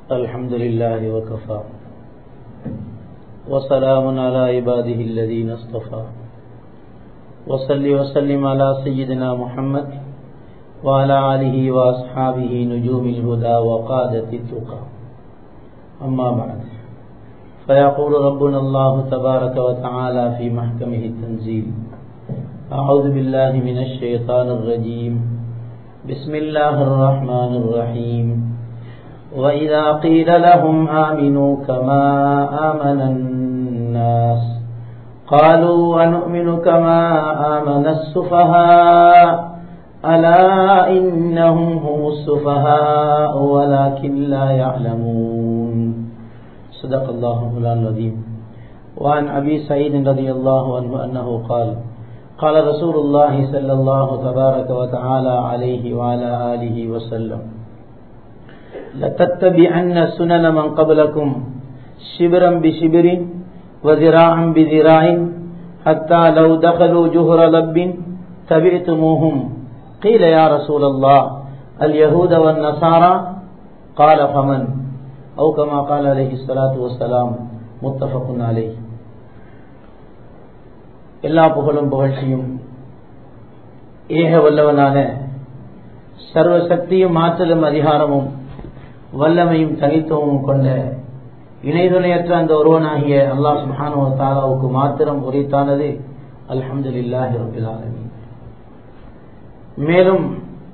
الحمد لله وكفى وسلام على عباده الذين اصطفى وصل وسلم على سيدنا محمد وعلى آله وأصحابه نجوم الهدى وقادة التقى أما بعد فيقول ربنا الله تبارك وتعالى في محكمه التنزيل أعوذ بالله من الشيطان الرجيم بسم الله الرحمن الرحيم وإذا قيل لهم آمنوا كما آمن الناس قالوا ونؤمن كما آمن السفهاء ألا إنهم هم السفهاء ولكن لا يعلمون صدق الله مولانا العظيم وعن أبي سعيد رضي الله عنه أنه قال قال رسول الله صلى الله تبارك وتعالى عليه وعلى آله وسلم لتتبعن سنن من قبلكم شبرا بشبر وذراعا بذراع حتى لو دخلوا جهر لب تبعتموهم قيل يا رسول الله اليهود والنصارى قال فمن أو كما قال عليه الصلاة والسلام متفق عليه எல்லா புகழும் புகழ்ச்சியும் ஏக வல்லவனான சர்வ சக்தியும் ஆற்றலும் அதிகாரமும் வல்லமையும் தனித்துவமும் கொண்ட இணைதுணையற்ற அந்த ஒருவனாகிய அல்லாஹ் சுஹானு தாலாவுக்கு மாத்திரம் உரைத்தானது அல்ஹம்துலில்லாஹி ரபில் ஆலமீன் மேலும்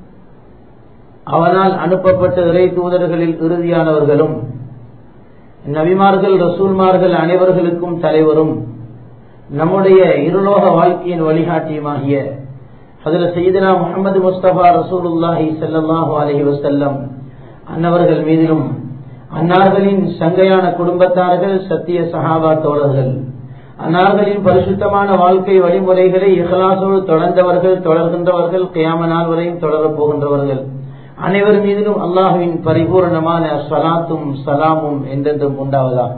அவனால் அனுப்பப்பட்ட இறை தூதர்களில் இறுதியானவர்களும் நபிமார்கள் ரசூல்மார்கள் அனைவர்களுக்கும் தலைவரும் நம்முடைய இருலோக வாழ்க்கையின் வழிகாட்டியுமாகிய அதில் செய்தனா முகமது முஸ்தபா ரசூலுல்லாஹி சல்லாஹூ அலஹி வசல்லம் அன்னவர்கள் மீதிலும் அன்னார்களின் சங்கையான குடும்பத்தார்கள் சத்திய சகாபா தோழர்கள் அன்னார்களின் பரிசுத்தமான வாழ்க்கை வழிமுறைகளை இஹலாசோடு தொடர்ந்தவர்கள் தொடர்கின்றவர்கள் கியாம நாள் வரையும் தொடரப் போகின்றவர்கள் அனைவர் மீதிலும் அல்லாஹுவின் பரிபூர்ணமான சலாத்தும் சலாமும் என்றென்றும் உண்டாவதா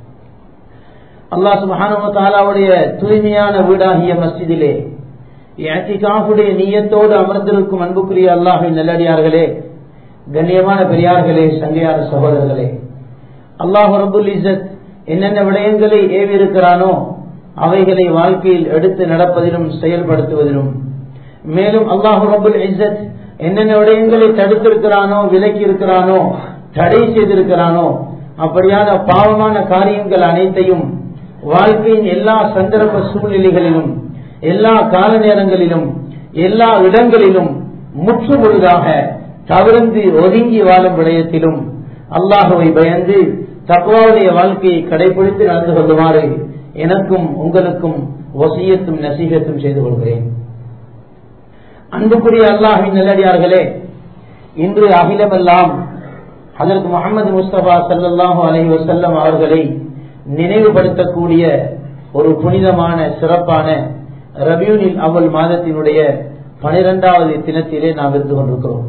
அல்லாஹ் சுபானுடைய தூய்மையான வீடாகிய மஸ்ஜிதிலே ஏத்திகாஃபுடைய நீயத்தோடு அமர்ந்திருக்கும் அன்புக்குரிய அல்லாஹின் நல்லடியார்களே கண்ணியமான பெரியார்களே சங்கையார சகோதரர்களே அல்லாஹ் ரபுல் இசத் என்னென்ன விடயங்களை ஏவிருக்கிறானோ அவைகளை வாழ்க்கையில் எடுத்து நடப்பதிலும் செயல்படுத்துவதிலும் மேலும் அல்லாஹு ரபுல் இசத் என்னென்ன விடயங்களை தடுத்திருக்கிறானோ விலக்கி இருக்கிறானோ தடை செய்திருக்கிறானோ அப்படியான பாவமான காரியங்கள் அனைத்தையும் வாழ்க்கையின் எல்லா சந்தர்ப்ப சூழ்நிலைகளிலும் எல்லா கால நேரங்களிலும் எல்லா இடங்களிலும் முற்று முழுதாக தவிர்ந்து ஒதுங்கி வாழும் விடயத்திலும் அல்லாஹுவை பயந்து தக்குவாவுடைய வாழ்க்கையை கடைபிடித்து நடந்து கொள்ளுமாறு எனக்கும் உங்களுக்கும் வசியத்தும் நசீகத்தும் செய்து கொள்கிறேன் அன்புக்குரிய அல்லாஹின் நல்லடியார்களே இன்று அகிலமெல்லாம் அதற்கு முகமது முஸ்தபா சல்லாஹூ அலஹி வசல்லம் அவர்களை நினைவுபடுத்தக்கூடிய ஒரு புனிதமான சிறப்பான ரபியூனில் அவல் மாதத்தினுடைய பனிரெண்டாவது தினத்திலே நாம் இருந்து கொண்டிருக்கிறோம்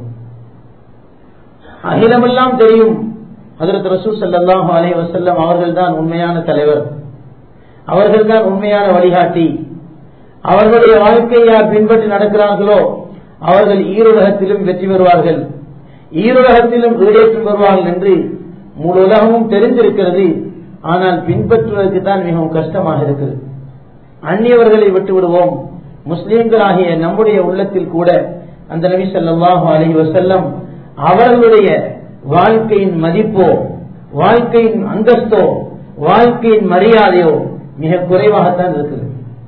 அகிலமெல்லாம் தெரியும் அதற்கு ரசூ சல்லாஹூ அலி வசல்லம் அவர்கள் தான் உண்மையான தலைவர் அவர்கள் தான் உண்மையான வழிகாட்டி அவர்களுடைய வாழ்க்கையை யார் பின்பற்றி நடக்கிறார்களோ அவர்கள் ஈருலகத்திலும் வெற்றி பெறுவார்கள் ஈருலகத்திலும் ஈடேற்றம் பெறுவார்கள் என்று முழு உலகமும் தெரிந்திருக்கிறது ஆனால் பின்பற்றுவதற்கு தான் மிகவும் கஷ்டமாக இருக்குது அந்நியவர்களை விட்டு விடுவோம் முஸ்லீம்களாகிய நம்முடைய உள்ளத்தில் கூட அந்த நபி சொல்லாஹு அலி வசல்லம் அவர்களுடைய வாழ்க்கையின் மதிப்போ வாழ்க்கையின் அந்தஸ்தோ வாழ்க்கையின் மரியாதையோ மிக குறைவாகத்தான் இருக்குது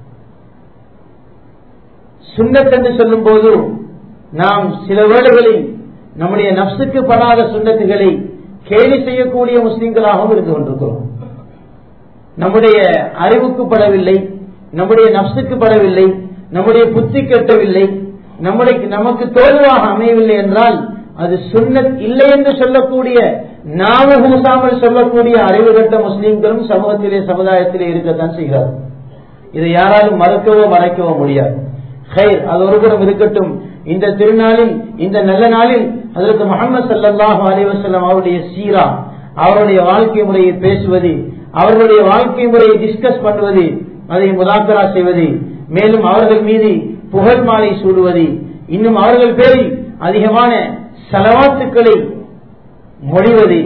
சுண்ணத் என்று சொல்லும் போது நாம் சில வேளைகளில் நம்முடைய நப்சுக்கு படாத சுண்ணத்துகளை கேலி செய்யக்கூடிய முஸ்லிம்களாகவும் இருந்து கொண்டிருக்கிறோம் நம்முடைய அறிவுக்கு படவில்லை நம்முடைய நப்சுக்கு படவில்லை நம்முடைய புத்தி கெட்டவில்லை நம்முடைய நமக்கு தோல்வாக அமையவில்லை என்றால் அது சுண்ணத் இல்லை என்று சொல்லக்கூடிய நாம பூசாமல் சொல்லக்கூடிய அறிவு கட்ட முஸ்லீம்களும் சமூகத்திலே சமுதாயத்திலே இருக்கத்தான் செய்கிறார் இதை யாராலும் மறக்கவோ மறைக்கவோ முடியாது ஹைர் அது ஒருபுறம் இருக்கட்டும் இந்த திருநாளில் இந்த நல்ல நாளில் அதற்கு முகமது சல்லாஹூ அலிவசல்லம் அவருடைய சீரா அவருடைய வாழ்க்கை முறையை பேசுவது அவர்களுடைய வாழ்க்கை முறையை டிஸ்கஸ் பண்ணுவது அதை முதாக்கரா செய்வது மேலும் அவர்கள் மீது புகழ் மாலை சூடுவது இன்னும் அவர்கள் பேரில் அதிகமான செலவாத்துக்களை மொழிவது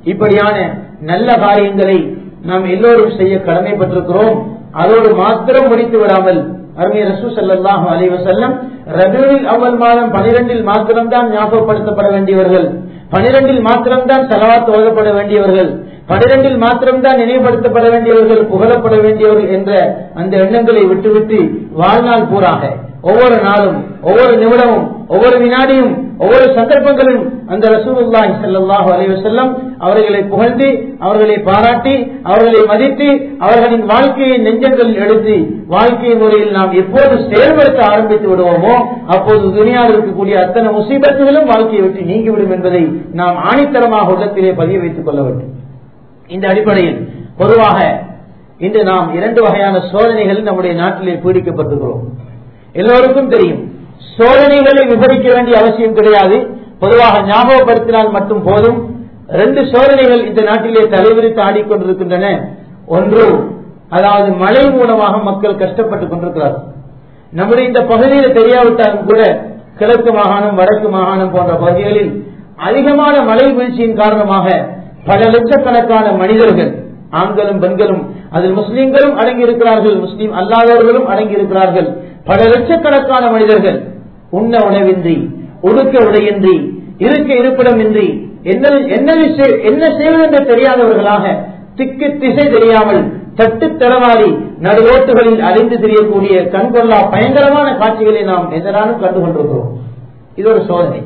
இப்படியான நல்ல காரியங்களை நாம் எல்லோரும் செய்ய கடமைப்பட்டிருக்கிறோம் அதோடு மாத்திரம் முடித்து விடாமல் அருமை ரசூ சல்லாஹூ அலி வசல்லம் ரபியுல் அவ்வல் மாதம் பனிரெண்டில் மாத்திரம்தான் ஞாபகப்படுத்தப்பட வேண்டியவர்கள் பனிரெண்டில் மாத்திரம்தான் செலவாத்து ஓதப்பட வேண்டியவர்கள் பனிரெண்டில் மாத்திரம்தான் நினைவுபடுத்தப்பட வேண்டியவர்கள் புகழப்பட வேண்டியவர்கள் என்ற அந்த எண்ணங்களை விட்டுவிட்டு வாழ்நாள் பூராக ஒவ்வொரு நாளும் ஒவ்வொரு நிமிடமும் ஒவ்வொரு வினாடியும் ஒவ்வொரு சந்தர்ப்பங்களும் அந்த ரசூலுல்லாஹி ஸல்லல்லாஹு அலைஹி வஸல்லம் அவர்களை புகழ்ந்து அவர்களை பாராட்டி அவர்களை மதித்து அவர்களின் வாழ்க்கையை நெஞ்சங்களில் எடுத்து வாழ்க்கை முறையில் நாம் எப்போது செயல்படுத்த ஆரம்பித்து விடுவோமோ அப்போது துணியாவில் இருக்கக்கூடிய அத்தனை முசீபத்துகளும் வாழ்க்கையை விட்டு நீங்கிவிடும் என்பதை நாம் ஆணித்தரமாக உள்ளத்திலே பதிய வைத்துக் கொள்ள வேண்டும் இந்த அடிப்படையில் பொதுவாக இன்று நாம் இரண்டு வகையான சோதனைகள் நம்முடைய நாட்டிலே பீடிக்கப்பட்டிருக்கிறோம் எல்லோருக்கும் தெரியும் சோதனைகளை விவரிக்க வேண்டிய அவசியம் கிடையாது பொதுவாக ஞாபகப்படுத்தினால் மட்டும் போதும் ரெண்டு சோதனைகள் இந்த நாட்டிலே தலைவிரித்து ஆடிக்கொண்டிருக்கின்றன ஒன்று அதாவது மழை மூலமாக மக்கள் கஷ்டப்பட்டுக் கொண்டிருக்கிறார்கள் நம்முடைய இந்த பகுதியில் தெரியாவிட்டாலும் கூட கிழக்கு மாகாணம் வடக்கு மாகாணம் போன்ற பகுதிகளில் அதிகமான மழை வீழ்ச்சியின் காரணமாக பல லட்சக்கணக்கான மனிதர்கள் ஆண்களும் பெண்களும் அதில் முஸ்லீம்களும் அடங்கியிருக்கிறார்கள் முஸ்லீம் அல்லாதவர்களும் அடங்கியிருக்கிறார்கள் பல லட்சக்கணக்கான மனிதர்கள் உண்ண உணவின்றி உடுக்க உடையின்றி இருக்க இருப்பிடமின்றி என்ன என்ன செய்வது என்று தெரியாதவர்களாக திக்கு திசை தெரியாமல் தட்டு தடவாரி நடுவோட்டுகளில் அழிந்து தெரியக்கூடிய கண்கொள்ளா பயங்கரமான காட்சிகளை நாம் எந்த நாளும் கண்டு கொண்டிருக்கிறோம் இது ஒரு சோதனை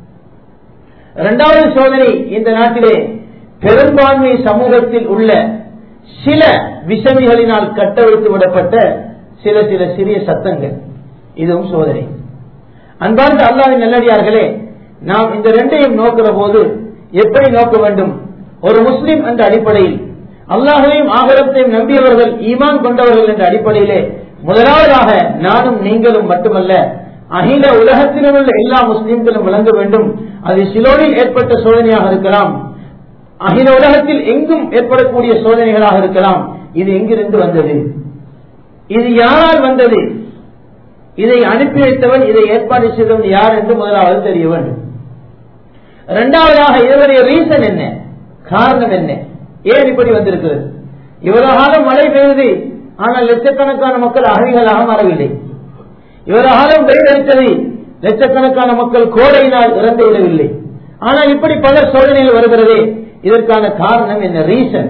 இரண்டாவது சோதனை இந்த நாட்டிலே பெரும்பான்மை சமூகத்தில் உள்ள சில விஷமிகளினால் கட்டவிழ்த்து விடப்பட்ட சில சில சிறிய சத்தங்கள் இதுவும் சோதனை அன்பார்ந்த அல்லாவின் நல்லடியார்களே நாம் இந்த ரெண்டையும் நோக்கிற போது எப்படி நோக்க வேண்டும் ஒரு முஸ்லிம் என்ற அடிப்படையில் அல்லாஹையும் ஆகரத்தையும் நம்பியவர்கள் ஈமான் கொண்டவர்கள் என்ற அடிப்படையிலே முதலாவதாக நானும் நீங்களும் மட்டுமல்ல அகில உலகத்திலும் உள்ள எல்லா முஸ்லிம்களும் விளங்க வேண்டும் அது சிலோனில் ஏற்பட்ட சோதனையாக இருக்கலாம் அகில உலகத்தில் எங்கும் ஏற்படக்கூடிய சோதனைகளாக இருக்கலாம் இது எங்கிருந்து வந்தது இது யாரால் வந்தது இதை அனுப்பி வைத்தவன் இதை ஏற்பாடு செய்தவன் யார் என்று முதலாவது தெரிய வேண்டும் இரண்டாவதாக இதனுடைய ரீசன் என்ன காரணம் என்ன ஏன் இப்படி வந்திருக்கிறது இவ்வளவு காலம் மழை பெய்யுது ஆனால் லட்சக்கணக்கான மக்கள் அகதிகளாக மாறவில்லை இவ்வளவு காலம் வெயில் அடித்தது லட்சக்கணக்கான மக்கள் கோடையினால் இறந்து விடவில்லை ஆனால் இப்படி பல சோதனைகள் வருகிறதே இதற்கான காரணம் என்ன ரீசன்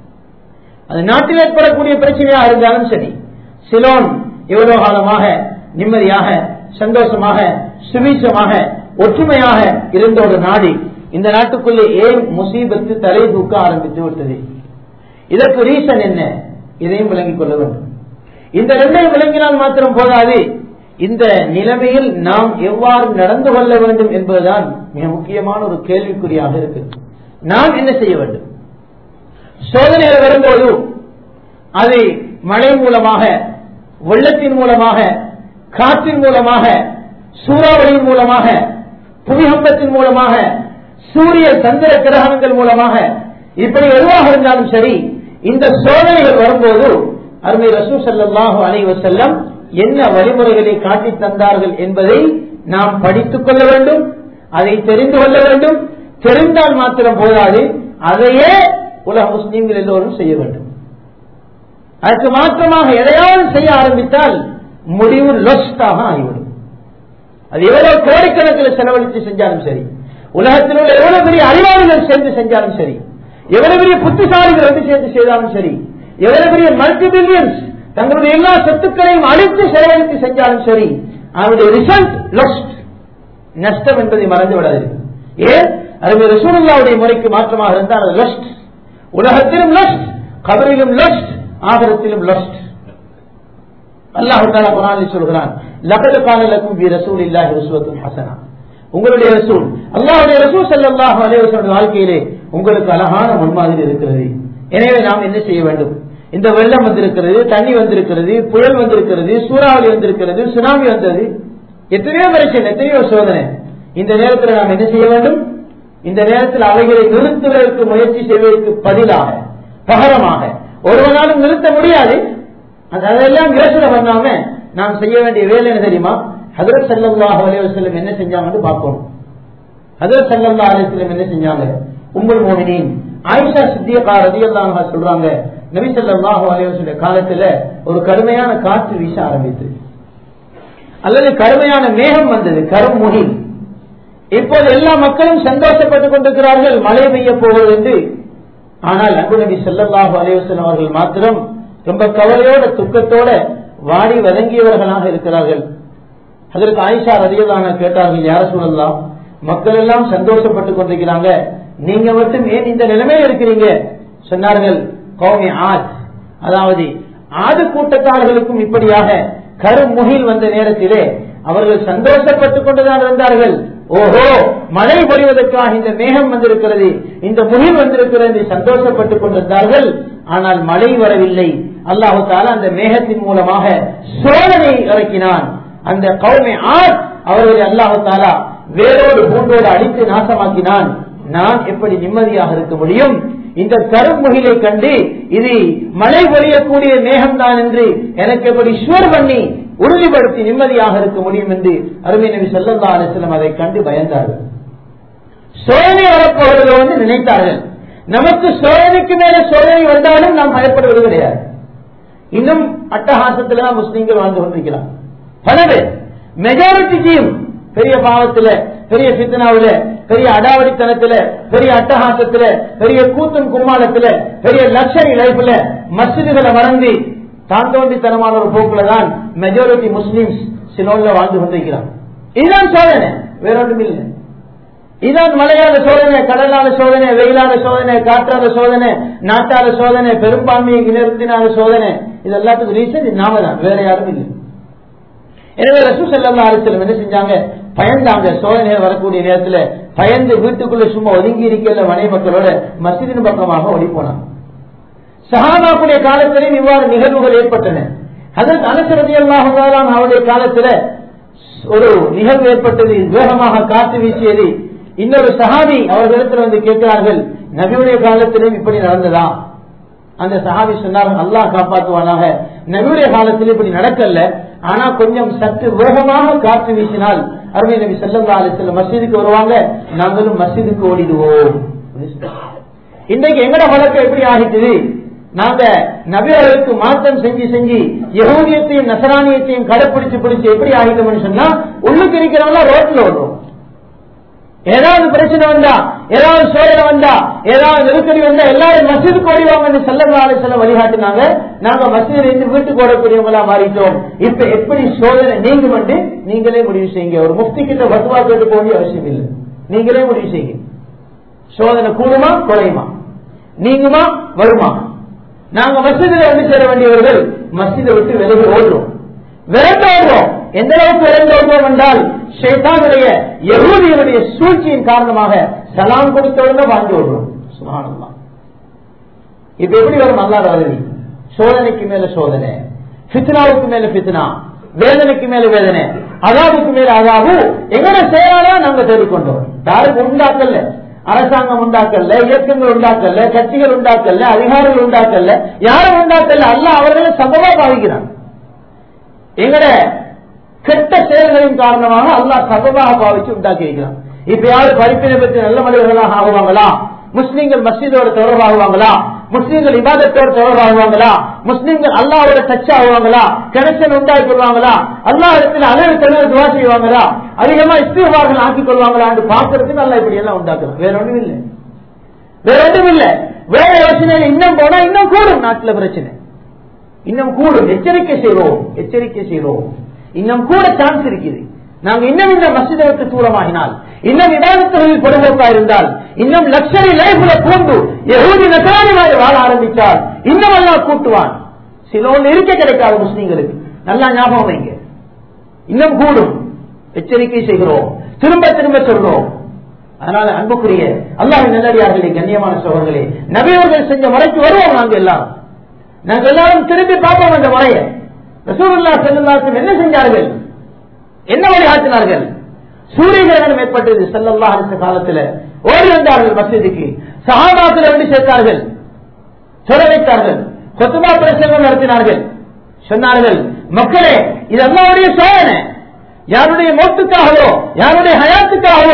அது நாட்டில் ஏற்படக்கூடிய பிரச்சனையாக இருந்தாலும் சரி சிலோன் இவ்வளவு காலமாக நிம்மதியாக சந்தோஷமாக சுபீட்சமாக ஒற்றுமையாக இருந்த ஒரு நாடு இந்த நாட்டுக்குள்ளே ஏன் முசீபத்து தலை தூக்க ஆரம்பித்து விட்டது இதற்கு ரீசன் என்ன இதையும் விளங்கிக் கொள்ள வேண்டும் இந்த ரெண்டையும் விளங்கினால் மாத்திரம் போதாது இந்த நிலைமையில் நாம் எவ்வாறு நடந்து கொள்ள வேண்டும் என்பதுதான் மிக முக்கியமான ஒரு கேள்விக்குறியாக இருக்கு நாம் என்ன செய்ய வேண்டும் சோதனைகள் வரும்போது அது மழை மூலமாக வெள்ளத்தின் மூலமாக காற்றின் மூலமாக சூறாவளியின் மூலமாக புவிகம்பத்தின் மூலமாக சூரிய சந்திர கிரகணங்கள் மூலமாக இப்படி எதுவாக இருந்தாலும் சரி இந்த சோதனைகள் வரும்போது அருமை ரசூ சல்லாஹு அலைவ செல்லம் என்ன வழிமுறைகளை காட்டி தந்தார்கள் என்பதை நாம் படித்துக் கொள்ள வேண்டும் அதை தெரிந்து கொள்ள வேண்டும் தெரிந்தால் மாத்திரம் போதாது அதையே உலக முஸ்லீம்கள் எல்லோரும் செய்ய வேண்டும் அதற்கு மாற்றமாக எதையாவது செய்ய ஆரம்பித்தால் முடிவு லொஸ்டாக ஆகிவிடும் அது எவ்வளவு கோடிக்கணக்கில் செலவழித்து செஞ்சாலும் சரி உலகத்தில் உள்ள எவ்வளவு பெரிய அறிவாளிகள் சேர்ந்து செஞ்சாலும் சரி எவ்வளவு பெரிய புத்திசாலிகள் வந்து சேர்ந்து செய்தாலும் சரி எவ்வளவு பெரிய மல்டி பில்லியன்ஸ் தங்களுடைய எல்லா சொத்துக்களையும் அழித்து செலவழித்து செஞ்சாலும் சரி அவருடைய ரிசல்ட் லொஸ்ட் நஷ்டம் என்பதை மறந்து விடாது ஏன் அது ரசூலுல்லாவுடைய முறைக்கு மாற்றமாக இருந்தால் அது லொஸ்ட் உலகத்திலும் லொஸ்ட் கபரிலும் லொஸ்ட் ஆகரத்திலும் லொஸ்ட் அல்லாஹு தாலா குரானில் சொல்கிறான் லகது காலலக்கும் பி ரசூல் இல்லாஹி ரசூலத்தும் ஹசனா உங்களுடைய ரசூல் அல்லாஹுடைய ரசூல் ஸல்லல்லாஹு அலைஹி வஸல்லம் வாழ்க்கையிலே உங்களுக்கு அழகான முன்மாதிரி இருக்கிறது எனவே நாம் என்ன செய்ய வேண்டும் இந்த வெள்ளம் வந்திருக்கிறது தண்ணி வந்திருக்கிறது புயல் வந்திருக்கிறது சூறாவளி வந்திருக்கிறது சுனாமி வந்தது எத்தனையோ பிரச்சனை எத்தனையோ சோதனை இந்த நேரத்தில் நாம் என்ன செய்ய வேண்டும் இந்த நேரத்தில் அவைகளை நிறுத்துவதற்கு முயற்சி செய்வதற்கு பதிலாக பகரமாக ஒருவனாலும் நிறுத்த முடியாது அது அதெல்லாம் யோசனை பண்ணாம நாம் செய்ய வேண்டிய வேலை என்ன தெரியுமா ஹதரத் சல்லாஹ் அலைவசல்லம் என்ன செஞ்சாங்கன்னு பார்க்கணும் ஹதரத் சல்லா அலிஸ்லம் என்ன செஞ்சாங்க உங்கள் மோமினின் ஆயிஷா சித்தியகா ரதியல்லாஹா சொல்றாங்க நபி ஸல்லல்லாஹு அலைஹி வஸல்லம் காலத்துல ஒரு கடுமையான காற்று வீச ஆரம்பித்தது அல்லது கடுமையான மேகம் வந்தது கருமுகில் இப்போது எல்லா மக்களும் சந்தோஷப்பட்டுக் கொண்டிருக்கிறார்கள் மழை பெய்ய போவது என்று ஆனால் அன்பு நபி ஸல்லல்லாஹு அலைஹி வஸல்லம் அவர்கள் மாத்திரம் ரொம்ப கவலையோட துக்கத்தோட வாடி வதங்கியவர்களாக இருக்கிறார்கள் அதற்கு ஆயிஷா ரதியல்லான கேட்டார்கள் யார சொல்லலாம் மக்கள் எல்லாம் சந்தோஷப்பட்டுக் கொண்டிருக்கிறாங்க நீங்க மட்டும் ஏன் இந்த நிலைமையில் இருக்கிறீங்க சொன்னார்கள் கௌமி ஆத் அதாவது ஆது கூட்டத்தார்களுக்கும் இப்படியாக கருமுகில் வந்த நேரத்திலே அவர்கள் சந்தோஷப்பட்டுக் கொண்டுதான் இருந்தார்கள் ஓஹோ மழை பொழிவதற்காக இந்த மேகம் வந்திருக்கிறது இந்த முகில் வந்திருக்கிறது என்று சந்தோஷப்பட்டுக் கொண்டிருந்தார்கள் ஆனால் மழை வரவில்லை அல்லாஹு தாலா அந்த மேகத்தின் மூலமாக சோதனை இறக்கினான் அந்த கௌமே ஆத் அவர்களை அல்லாஹு தாலா வேரோடு பூண்டோடு அடித்து நாசமாக்கினான் நான் எப்படி நிம்மதியாக இருக்க முடியும் இந்த கருமுகிலை கண்டு இது மழை பொழியக்கூடிய மேகம்தான் என்று எனக்கு எப்படி ஷுவர் பண்ணி உறுதிப்படுத்தி நிம்மதியாக இருக்க முடியும் என்று அருமை நபி சொல்லா அலிஸ்லம் அதை கண்டு பயந்தார்கள் சோதனை வரப்போவதில் வந்து நினைத்தார்கள் நமக்கு சோதனைக்கு மேல சோதனை வந்தாலும் நாம் பயப்படுவது கிடையாது இன்னும் அட்டகாசத்துல தான் முஸ்லீம்கள் வாழ்ந்து கொண்டிருக்கிறார் பல பேர் மெஜாரிட்டி டீம் பெரிய பாவத்துல பெரிய சித்தனாவுல பெரிய அடாவடித்தனத்துல பெரிய அட்டகாசத்துல பெரிய கூத்தும் கும்மாளத்துல பெரிய லக்ஷரி லைஃப்ல மசிதுகளை மறந்து தாந்தோண்டித்தனமான ஒரு போக்குல தான் மெஜாரிட்டி முஸ்லிம்ஸ் சிலோன்ல வாழ்ந்து கொண்டிருக்கிறார் இதுதான் சோதனை வேற ஒன்றும் இல்லை இதான் மழையாத சோதனை கடலான சோதனை வெயிலான சோதனை காற்றாத சோதனை நாட்டாத சோதனை பெரும்பான்மையை நிறுத்தினாத சோதனை இது எல்லாத்துக்கும் ரீசன் நாம தான் வேற யாரும் இல்லை எனவே ரசூ செல்லா அலிசலம் என்ன செஞ்சாங்க பயந்தாங்க சோதனைகள் வரக்கூடிய நேரத்துல பயந்து வீட்டுக்குள்ள சும்மா ஒதுங்கி இருக்கல மனை மக்களோட மசிதின் பக்கமாக ஓடி போனாங்க சஹாபாக்குடைய காலத்திலேயும் இவ்வாறு நிகழ்வுகள் ஏற்பட்டன அதற்கு அனுசரதி அல்லாஹாலாம் அவருடைய காலத்துல ஒரு நிகழ்வு ஏற்பட்டது வேகமாக காத்து வீசியது இன்னொரு சஹாபி அவர்களிடத்தில் வந்து கேட்கிறார்கள் நபியுடைய காலத்திலும் இப்படி நடந்ததா அந்த சஹாபி சொன்னார்கள் அல்லாஹ் காப்பாற்றுவானாக நபியுடைய காலத்தில் இப்படி நடக்கல ஆனா கொஞ்சம் சற்று வேகமாக காற்று வீசினால் அருமை நபி செல்லல்லா அலிசல்ல மசீதுக்கு வருவாங்க நாங்களும் மசீதுக்கு ஓடிடுவோம் இன்றைக்கு எங்கட வழக்கம் எப்படி ஆகிட்டது நாங்க நபியர்களுக்கு மாற்றம் செஞ்சு செஞ்சு யகூதியத்தையும் நசரானியத்தையும் கடைப்பிடிச்சு பிடிச்சு எப்படி ஆகிட்டோம்னு சொன்னா உள்ளுக்கு இருக்கிறவங்க ரோட்ல ஓடுறோம் ஏதாவது பிரச்சனை வந்தா ஏதாவது சோதனை வந்தா ஏதாவது நெருக்கடி வந்தா எல்லாரும் மசிதுக்கு ஓடிவாங்க செல்லவாறு செல்ல வழிகாட்டினாங்க நாங்க மசிதில் இருந்து வீட்டுக்கு ஓடக்கூடியவங்களா மாறிட்டோம் இப்ப எப்படி சோதனை நீங்க வந்து நீங்களே முடிவு செய்யுங்க ஒரு முஃப்தி கிட்ட பத்துவா கேட்டு போக வேண்டிய அவசியம் இல்லை நீங்களே முடிவு செய்யுங்க சோதனை கூடுமா குறையுமா நீங்குமா வருமா நாங்க மசிதில் வந்து சேர வேண்டியவர்கள் மசிதை விட்டு விலகி ஓடுறோம் விரண்டு ஓடுறோம் எந்த அளவுக்கு விரண்டு ஓடுவோம் என்றால் ஷேத்தானுடைய யகூதியனுடைய சூழ்ச்சியின் காரணமாக சலாம் கொடுத்தவங்க வாழ்ந்து ஓடுறோம் சுமானமா இப்ப எப்படி வரும் அல்லாத அருவி சோதனைக்கு மேல சோதனை பித்னாவுக்கு மேல பித்னா வேதனைக்கு மேல வேதனை அதாவுக்கு மேல அதாவு எங்கட செயலாளா நாங்க தேடிக்கொண்டோம் யாருக்கு உண்டாக்கல அரசாங்கம் உண்டாக்கல இயக்கங்கள் உண்டாக்கல கட்சிகள் உண்டாக்கல அதிகாரிகள் உண்டாக்கல யாரும் உண்டாக்கல அல்ல அவர்களை சம்பவா பாவிக்கிறான் எங்கட கெட்ட செயல்களின் காரணமாக அல்லாஹ் சபபாக பாவிச்சு உண்டாக்கி இருக்கிறான் இப்ப யாரு படிப்பினை பற்றி நல்ல மனிதர்களாக ஆகுவாங்களா முஸ்லீம்கள் மஸ்ஜிதோட தொடர்பாகுவாங்களா முஸ்லீம்கள் இபாதத்தோட தொடர்பாகுவாங்களா முஸ்லீம்கள் அல்லாவோட டச் ஆகுவாங்களா கனெக்ஷன் உண்டாக்கி கொள்வாங்களா அல்லா இடத்துல அளவு தெளிவு துவா செய்வாங்களா அதிகமா இஸ்திவார்கள் ஆக்கிக் கொள்வாங்களா என்று பார்க்கறதுக்கு அல்லா இப்படி எல்லாம் உண்டாக்குறோம் வேற ஒன்றும் இல்லை வேற ஒன்றும் இல்லை வேற யோசனையில் இன்னும் போனா இன்னும் கூடும் நாட்டுல பிரச்சனை இன்னும் கூடும் எச்சரிக்கை செய்வோம் எச்சரிக்கை செய்வோம் இன்னும் கூட சான்ஸ் இருக்குது நாங்க இன்னும் இந்த மசிதை விட்டு தூரமாகினால் இன்னும் இடாதத்தொழில் பொடுபோக்கா இருந்தால் இன்னும் லட்சரி லைஃப்ல பூண்டு எகுதி நசாரி மாதிரி வாழ ஆரம்பித்தால் இன்னும் எல்லாம் கூட்டுவான் சிலோன் இருக்க கிடைக்காது முஸ்லீம்களுக்கு நல்லா ஞாபகம் வைங்க இன்னும் கூடும் எச்சரிக்கை செய்கிறோம் திரும்ப திரும்ப சொல்றோம் அதனால அன்புக்குரிய அல்லாஹ் நல்லடியார்களே கண்ணியமான சோழர்களே நபியவர்கள் செஞ்ச முறைக்கு வருவோம் நாங்க எல்லாரும் நாங்க எல்லாரும் திரும்பி பார்ப்போம் அந்த முறையை ரசூலுல்லா செல்லுல்லாக்கும் என்ன செஞ்சார்கள் என்ன வழிகாட்டினார்கள் சூரிய கிரகணம் ஏற்பட்டது செல்லல்லா அடுத்த காலத்துல ஓடி வந்தார்கள் மசிதிக்கு சகாபாத்துல வந்து சேர்த்தார்கள் சொல்ல வைத்தார்கள் கொத்துமா பிரசங்கம் நடத்தினார்கள் சொன்னார்கள் மக்களே இது அல்லாவுடைய சோதனை யாருடைய மோட்டுக்காகவோ யாருடைய ஹயாத்துக்காகவோ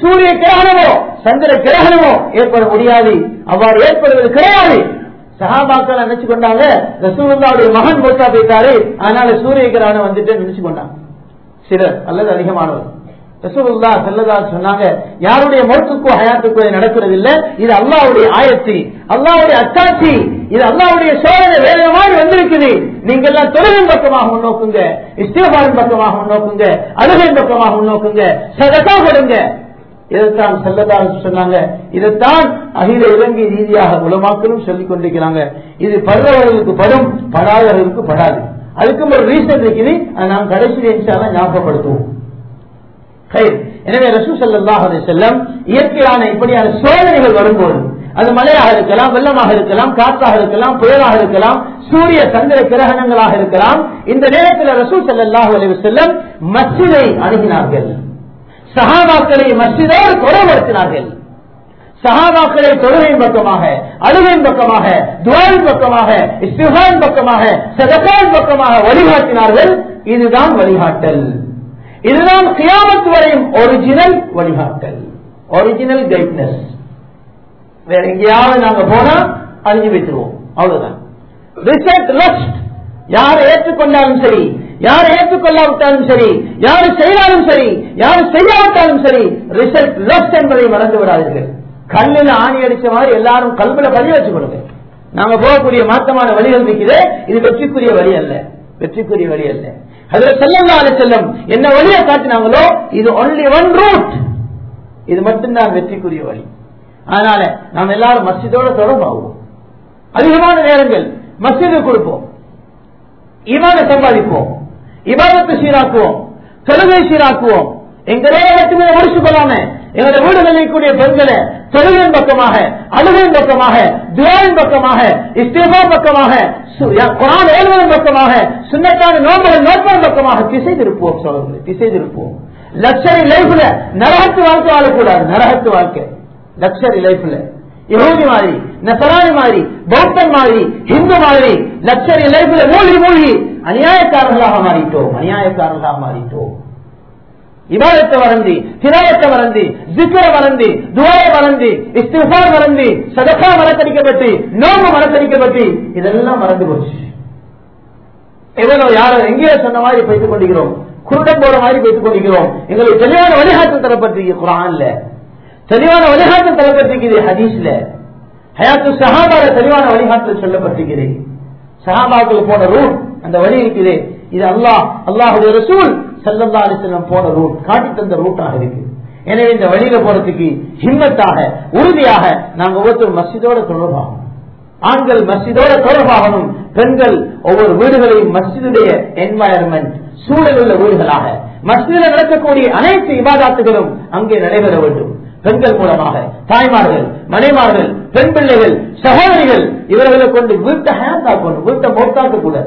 சூரிய கிரகணமோ சந்திர கிரகணமோ ஏற்பட முடியாது அவ்வாறு ஏற்படுவது கிடையாது சகாபாக்கள் நினைச்சு கொண்டாங்க ரசூலுல்லாவுடைய மகன் மூத்தா போயிட்டாரு அதனால சூரிய கிரகணம் வந்துட்டு நினைச்சு கொண்டாங்க சிலர் அல்லது அதிகமானவர் ரசூலுல்லா செல்லதா சொன்னாங்க யாருடைய மௌத்துக்கோ ஹயாத்துக்கோ இது நடக்கிறது இல்ல இது அல்லாவுடைய ஆயத்தி அல்லாவுடைய அத்தாட்சி இது அல்லாவுடைய சோதனை வேற மாதிரி வந்திருக்குது நீங்க எல்லாம் தொழிலின் பக்கமாக முன்னோக்குங்க இஸ்திகாரின் பக்கமாக முன்னோக்குங்க அழுகையின் பக்கமாக முன்னோக்குங்க சதக்கா கொடுங்க இதைத்தான் செல்லதான் சொன்னாங்க இதைத்தான் அகில இலங்கை ரீதியாக உலமாக்களும் சொல்லிக் கொண்டிருக்கிறாங்க இது படுறவர்களுக்கு படும் படாதவர்களுக்கு படாது அதுக்கும் ஒரு ரீசன் இருக்குது அதை நாம் கடைசி நிமிஷம் ஞாபகப்படுத்துவோம் சரி. எனவே ரசூ சல்லாஹ் செல்லம் இயற்கையான இப்படியான சோதனைகள் வரும்போது அது மழையாக இருக்கலாம் வெள்ளமாக இருக்கலாம் காற்றாக இருக்கலாம் புயலாக இருக்கலாம் சூரிய சந்திர கிரகணங்களாக இருக்கலாம் இந்த நேரத்தில் ரசூ சல்லாஹ் அலைவு செல்லம் மஸ்ஜிதை அணுகினார்கள் சஹாபாக்களை மஸ்ஜிதோடு குறைபடுத்தினார்கள் சஹாபாக்களை தொழுகையின் பக்கமாக அழுகையின் பக்கமாக துவாரின் பக்கமாக இஸ்திகான் பக்கமாக சதகான் பக்கமாக வழிகாட்டினார்கள் இதுதான் வழிகாட்டல் இதுதான் கியாமத்து வரையும் ஒரிஜினல் வழிகாட்டல் ஒரிஜினல் கைட்னஸ் வேற எங்கேயாவது நாங்க போனா அழிஞ்சு வைத்துருவோம் அவ்வளவுதான் ரிசல்ட் லஸ்ட் யாரை ஏற்றுக்கொண்டாலும் சரி யாரை ஏற்றுக்கொள்ளாவிட்டாலும் சரி யாரு செய்தாலும் சரி யாரு செய்யாவிட்டாலும் சரி ரிசல்ட் லஸ்ட் என்பதை மறந்து விடாதீர்கள் கல்லில் ஆணி அடிச்ச மாதிரி எல்லாரும் கல்வில பதிய வச்சு கொடுங்க நாங்க போகக்கூடிய மாற்றமான வழிகள் இருக்குது இது வெற்றிக்குரிய வழி அல்ல வெற்றிக்குரிய வழி அல்ல அதுல செல்லல்லாத செல்லம் என்ன வழியை காட்டினாங்களோ இது ஒன்லி ஒன் ரூட் இது மட்டும்தான் வெற்றிக்குரிய வழி அதனால நாம் எல்லாரும் மஸ்ஜிதோட தொடர்பாகுவோம் அதிகமான நேரங்கள் மஸ்ஜிது கொடுப்போம் இமான சம்பாதிப்போம் இபாதத்தை சீராக்குவோம் தொழுகை சீராக்குவோம் எங்களே மட்டுமே முடிச்சு கொள்ளாம எங்களுடைய வீடுகளில் இருக்கக்கூடிய பெண்களை தொழுகையின் பக்கமாக அழுகையின் பக்கமாக துவாரின் பக்கமாக இஸ்திஃபா பக்கமாக சு- யா- குரான் ஏழுவதன் பக்கமாக சுண்ணத்தான நோம்புகள் நோற்பதன் பக்கமாக திசை திருப்போம் சோழர்களே திசை திருப்போம் லக்ஷரி லைஃப்ல நரகத்து வாழ்க்கை வாழக்கூடாது நரகத்து வாழ்க்கை லக்ஷரி லைஃப்ல யகூதி மாதிரி நசராணி மாதிரி பௌத்தன் மாதிரி ஹிந்து மாதிரி லக்ஷரி லைஃப்ல மூழ்கி மூழ்கி அநியாயக்காரர்களாக மாறிட்டோம் அநியாயக்காரர்களாக மாறிட்டோம் இபாதத்தை வளர்ந்து திராயத்தை வளர்ந்து ஜிக்கரை வளர்ந்து துவாரை வளர்ந்து இஸ்திஃபார் வளர்ந்து சதக்கா மறக்கடிக்கப்பட்டு நோம்பு மறக்கடிக்கப்பட்டு இதெல்லாம் மறந்து போச்சு எவ்வளவு யாரோ எங்கேயோ சொன்ன மாதிரி பேசிக் கொண்டிருக்கிறோம் குருடம் போற மாதிரி பேசிக் கொண்டிருக்கிறோம் எங்களுக்கு தெளிவான வழிகாட்டல் தரப்பட்டிருக்கு குரான்ல தெளிவான வழிகாட்டல் தரப்பட்டிருக்குது ஹதீஸ்ல ஹயாத்து சஹாபால தெளிவான வழிகாட்டல் சொல்லப்பட்டிருக்கிறது சஹாபாக்கள் போன ரூட் அந்த வழி இருக்குது இது அல்லாஹ் அல்லாஹுடைய ரசூல் சல்லல்லா அலிஸ்லம் போன ரூட் காட்டி தந்த ரூட்டாக இருக்கு எனவே இந்த வழியில போறதுக்கு ஹிம்மத்தாக உறுதியாக நாங்க ஒவ்வொருத்தரும் மஸ்ஜிதோட தொடர்பாகும் ஆண்கள் மஸ்ஜிதோட தொடர்பாகணும் பெண்கள் ஒவ்வொரு வீடுகளையும் மஸ்ஜிதுடைய என்வாயர்மெண்ட் சூழல் உள்ள வீடுகளாக மஸ்ஜிதில் நடக்கக்கூடிய அனைத்து இபாதாத்துகளும் அங்கே நடைபெற வேண்டும் பெண்கள் மூலமாக தாய்மார்கள் மனைமார்கள் பெண் பிள்ளைகள் சகோதரிகள் இவர்களை கொண்டு வீட்டை ஹேண்ட் ஆக்கணும் வீட்டை மோட்டாக்க கூடாது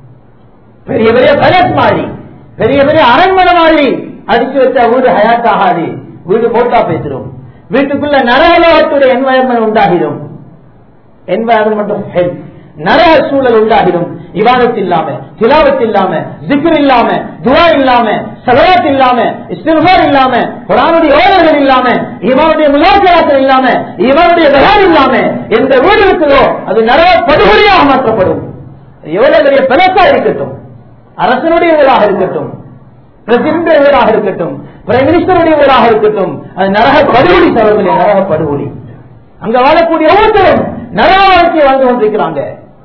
பெரிய பெரிய பேலஸ் மாதிரி பெரிய பெரிய அரண்மனை மாதிரி அடிச்சு வச்சா வீடு ஹயாத் ஆகாது வீடு மோட்டா பேசிடும் வீட்டுக்குள்ள நரகலோகத்துடைய என்வாயர்மெண்ட் உண்டாகிடும் என்வாயர்மெண்ட் ஆஃப் ஹெல்த் நரக சூழல் உண்டாகிடும் இவாதத் இல்லாம திலாவத் இல்லாம ஜிக்ர் இல்லாம துவா இல்லாம சலவாத் இல்லாம இஸ்திஃபார் இல்லாம குரானுடைய ஓதர்கள் இல்லாம இவனுடைய முலாக்கராக்கள் இல்லாம இவனுடைய பகார் இல்லாம எந்த வீடு இருக்குதோ அது நரக படுகொலையாக மாற்றப்படும் எவ்வளவு பெரிய பிளஸா இருக்கட்டும் அரசனுடைய வீடாக இருக்கட்டும் பிரசிடண்ட் வீடாக இருக்கட்டும் பிரைம் மினிஸ்டருடைய வீடாக இருக்கட்டும் அது நரக படுகொலி சவர்களே நரக படுகொலி அங்க வாழக்கூடிய ஒவ்வொருத்தரும் நரக வாழ்க்கையை வாழ்ந்து கொண்டிருக்கிறாங்க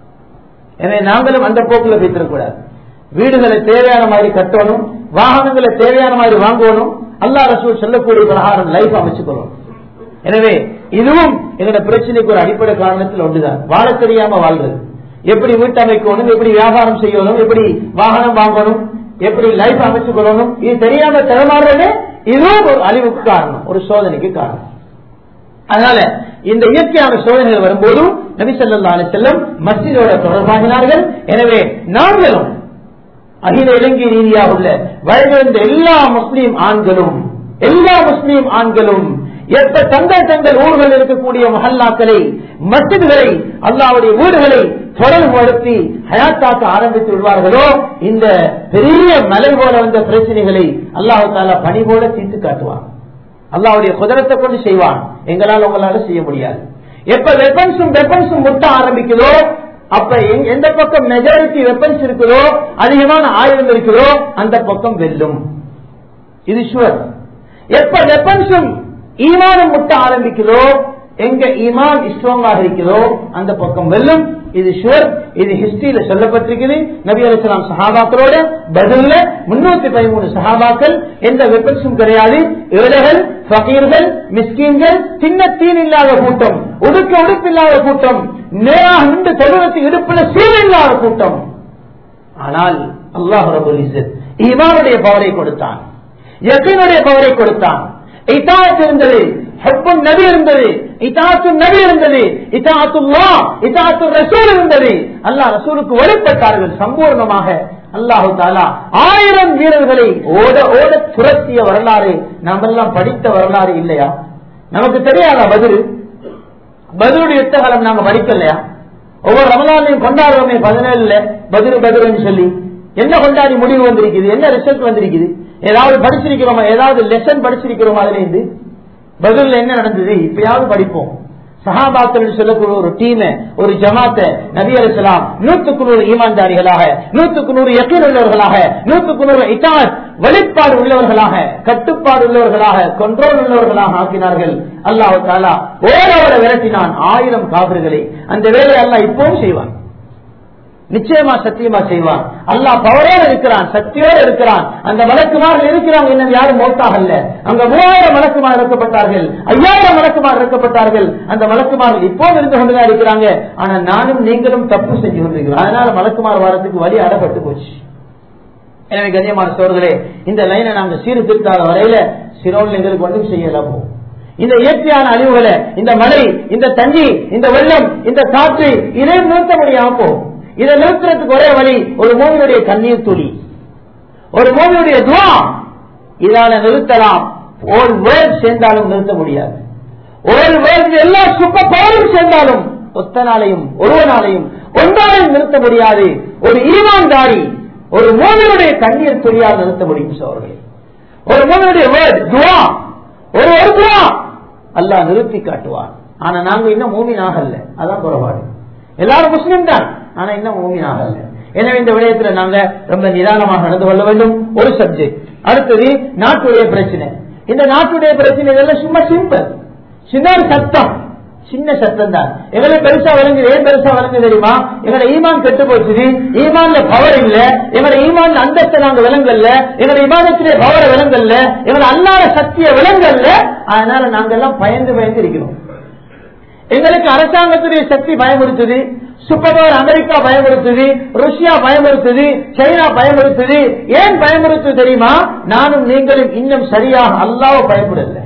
எனவே நாங்களும் அந்த போக்கில் பேசிடக்கூடாது வீடுகளை தேவையான மாதிரி கட்டணும் வாகனங்களை தேவையான மாதிரி வாங்கணும் அல்லா ரசூல் சொல்லக்கூடிய பிரகாரம் லைஃப் அமைச்சுக்கணும் எனவே இதுவும் எங்களோட பிரச்சனைக்கு ஒரு அடிப்படை காரணத்தில் ஒன்றுதான் வாழ தெரியாம வாழ்றது எப்படி வீட்டு அமைக்கணும் எப்படி வியாபாரம் செய்யணும் எப்படி வாகனம் வாங்கணும் எப்படி லைஃப் அமைச்சு கொள்ளணும் இது தெரியாம தரமாறுறது இதுவும் ஒரு அழிவுக்கு காரணம் ஒரு சோதனைக்கு காரணம் அதனால இந்த இயற்கையான சோதனைகள் வரும்போதும் நபி ஸல்லல்லாஹு அலைஹி வஸல்லம் மஸ்ஜிதோட தொடர்பாகினார்கள் எனவே நாங்களும் அகில இலங்கை ரீதியாக உள்ள வயதிருந்த எல்லா முஸ்லீம் ஆண்களும் எல்லா முஸ்லீம் ஆண்களும் எப்ப தங்கள் தங்கள் ஊர்கள் இருக்கக்கூடிய மஹல்லாக்களை மஸ்ஜிதுகளை அல்லாவுடைய வீடுகளை தொடர்புபடுத்தி ஹயாத்தாக்க ஆரம்பித்து விடுவார்களோ இந்த பெரிய மலை போல வந்த பிரச்சனைகளை அல்லாஹு தாலா பணி போல தீர்த்து காட்டுவார் அல்லாவுடைய குதிரத்தை கொண்டு செய்வான் எங்களால் உங்களால செய்ய முடியாது எப்ப வெப்பன்ஸும் வெப்பன்ஸும் முட்ட ஆரம்பிக்குதோ அப்ப எங்க- எந்த பக்கம் மெஜாரிட்டி வெப்பன்ஸ் இருக்குதோ அதிகமான ஆயுதம் இருக்குதோ அந்த பக்கம் வெல்லும் இது ஷுவர் எப்ப வெப்பன்ஸும் ஈமானும் முட்ட ஆரம்பிக்குதோ எங்க ஈமான் ஸ்ட்ராங்காக இருக்கிறதோ அந்த பக்கம் வெல்லும் இது ஷுவர் இது ஹிஸ்டரியில சொல்லப்பட்டிருக்குது நபி அலிஸ்லாம் சஹாபாக்களோட பதில்ல முன்னூத்தி பதிமூணு சஹாபாக்கள் எந்த வெப்பன்ஸும் கிடையாது ஏழைகள் ஃபகீர்கள் மிஸ்கீன்கள் சின்ன தீன் இல்லாத கூட்டம் உடுக்க உடுப்பில்லாத கூட்டம் நேராக நின்று தொழுவத்து இடுப்புல சீல் இல்லாத கூட்டம் ஆனால் அல்லாஹ் ரபுல் இஸ்ஸத் ஈமானுடைய பவரை கொடுத்தான் யக்கீனுடைய பவரை கொடுத்தான் இத்தாத் இருந்தது ஹப்பும் நபி இருந்தது இத்தாத்து நபி இருந்தது இத்தாத்துல்லா இத்தாத்து ரசூல் இருந்தது அல்லாஹ் ரசூலுக்கு வழிபட்டார்கள் சம்பூர்ணமாக அல்லாஹு தாலா ஆயிரம் வீரர்களை ஓட ஓட துரத்திய வரலாறு நாம் எல்லாம் படித்த வரலாறு இல்லையா நமக்கு தெரியாதா பதில் பதிலுடைய யுத்த காலம் நாங்க படிக்கலையா ஒவ்வொரு ரமலானையும் கொண்டாடுறோமே பதினேழுல பதிரு பதிலுன்னு சொல்லி என்ன கொண்டாடி முடிவு வந்திருக்குது என்ன ரிசல்ட் வந்திருக்குது ஏதாவது படிச்சிருக்கிறோமா ஏதாவது லெசன் படிச்சிருக்கிறோமா அதுல இருந்து பதில் என்ன நடந்தது இப்பயாவது படிப்போம் சஹாபாக்கள் சொல்லக்கூடிய ஒரு டீம் ஒரு ஜமாத்த நபி அலிசலாம் நூத்துக்கு நூறு ஈமான்தாரிகளாக நூத்துக்கு நூறு யக்கீன் உள்ளவர்களாக நூத்துக்கு நூறு இட்டாத் வெளிப்பாடு உள்ளவர்களாக கட்டுப்பாடு உள்ளவர்களாக கண்ட்ரோல் உள்ளவர்களாக ஆக்கினார்கள் அல்லாஹ் தாலா ஓரவரை விரட்டினான் ஆயிரம் காவிர்களை அந்த வேலையை அல்லாஹ் இப்பவும் செய்வான் நிச்சயமா சத்தியமா செய்வான் அல்லாஹ் பவரோடு இருக்கிறான் சக்தியோடு இருக்கிறான் அந்த வழக்குமார்கள் இருக்கிறாங்க இன்னும் யாரும் மௌத்தாகல்ல அங்க மூவாயிரம் வழக்குமார் இறக்கப்பட்டார்கள் ஐயாயிரம் வழக்குமார் இறக்கப்பட்டார்கள் அந்த வழக்குமார்கள் இப்போ இருந்து கொண்டுதான் இருக்கிறாங்க ஆனா நானும் நீங்களும் தப்பு செஞ்சு கொண்டிருக்கிறோம் அதனால வழக்குமார் வாரத்துக்கு வழி அடப்பட்டு போச்சு எனவே கண்ணியமான சோர்களே இந்த லைனை நாங்க சீர்திருத்தாத வரையில சிரோல் எங்களுக்கு ஒன்றும் செய்யல போகும் இந்த இயற்கையான அழிவுகளை இந்த மழை இந்த தண்ணி இந்த வெள்ளம் இந்த காற்று இதையும் நிறுத்த முடியாம போகும் இதை நிறுத்துறதுக்கு ஒரே வழி ஒரு மூவியுடைய கண்ணீர் துளி ஒரு மூவியுடைய துவா இதால நிறுத்தலாம் ஒரு வேர்ட் சேர்ந்தாலும் நிறுத்த முடியாது ஒரு வேர்ட் எல்லா சுப்ப பவரும் சேர்ந்தாலும் ஒத்தனாலையும் ஒருவனாலையும் ஒன்றாலையும் நிறுத்த முடியாது ஒரு ஈமான்தாரி ஒரு மூவியுடைய கண்ணீர் துளியால் நிறுத்த முடியும் சோழர்களே ஒரு மூவியுடைய வேர்ட் துவா ஒரு ஒரு துவா அல்லாஹ் நிறுத்தி காட்டுவான் ஆனா நாங்க இன்னும் மூமின் ஆகல அதான் குறைபாடு எல்லாரும் முஸ்லிம் தான் ஆனா இன்னும் மூமின் ஆகல எனவே இந்த விடயத்துல நாங்க ரொம்ப நிதானமாக நடந்து கொள்ள வேண்டும் ஒரு சப்ஜெக்ட் அடுத்தது நாட்டுடைய பிரச்சனை இந்த நாட்டுடைய பிரச்சனை இதெல்லாம் சும்மா சிம்பிள் சின்ன ஒரு சத்தம் சின்ன சத்தம் தான் எங்களை பெருசா விளங்குது ஏன் பெருசா விளங்கு தெரியுமா எங்களோட ஈமான் கெட்டு போச்சுது ஈமான்ல பவர் இல்ல எங்களோட ஈமான் அந்தஸ்தை நாங்க விளங்கல்ல எங்களோட இமானத்திலே பவரை விளங்கல்ல எங்களோட அல்லாத சக்தியை விளங்கல்ல அதனால நாங்க எல்லாம் பயந்து பயந்து இருக்கிறோம் எங்களுக்கு அரசாங்கத்துடைய சக்தி பயமுறுத்துது சூப்பர் பவர் அமெரிக்கா பயமுறுத்துது ருஷ்யா பயமுறுத்துது சைனா பயமுறுத்துது ஏன் பயமுறுத்து தெரியுமா நானும் நீங்களும் இன்னும் சரியாக அல்லாவ பயப்படல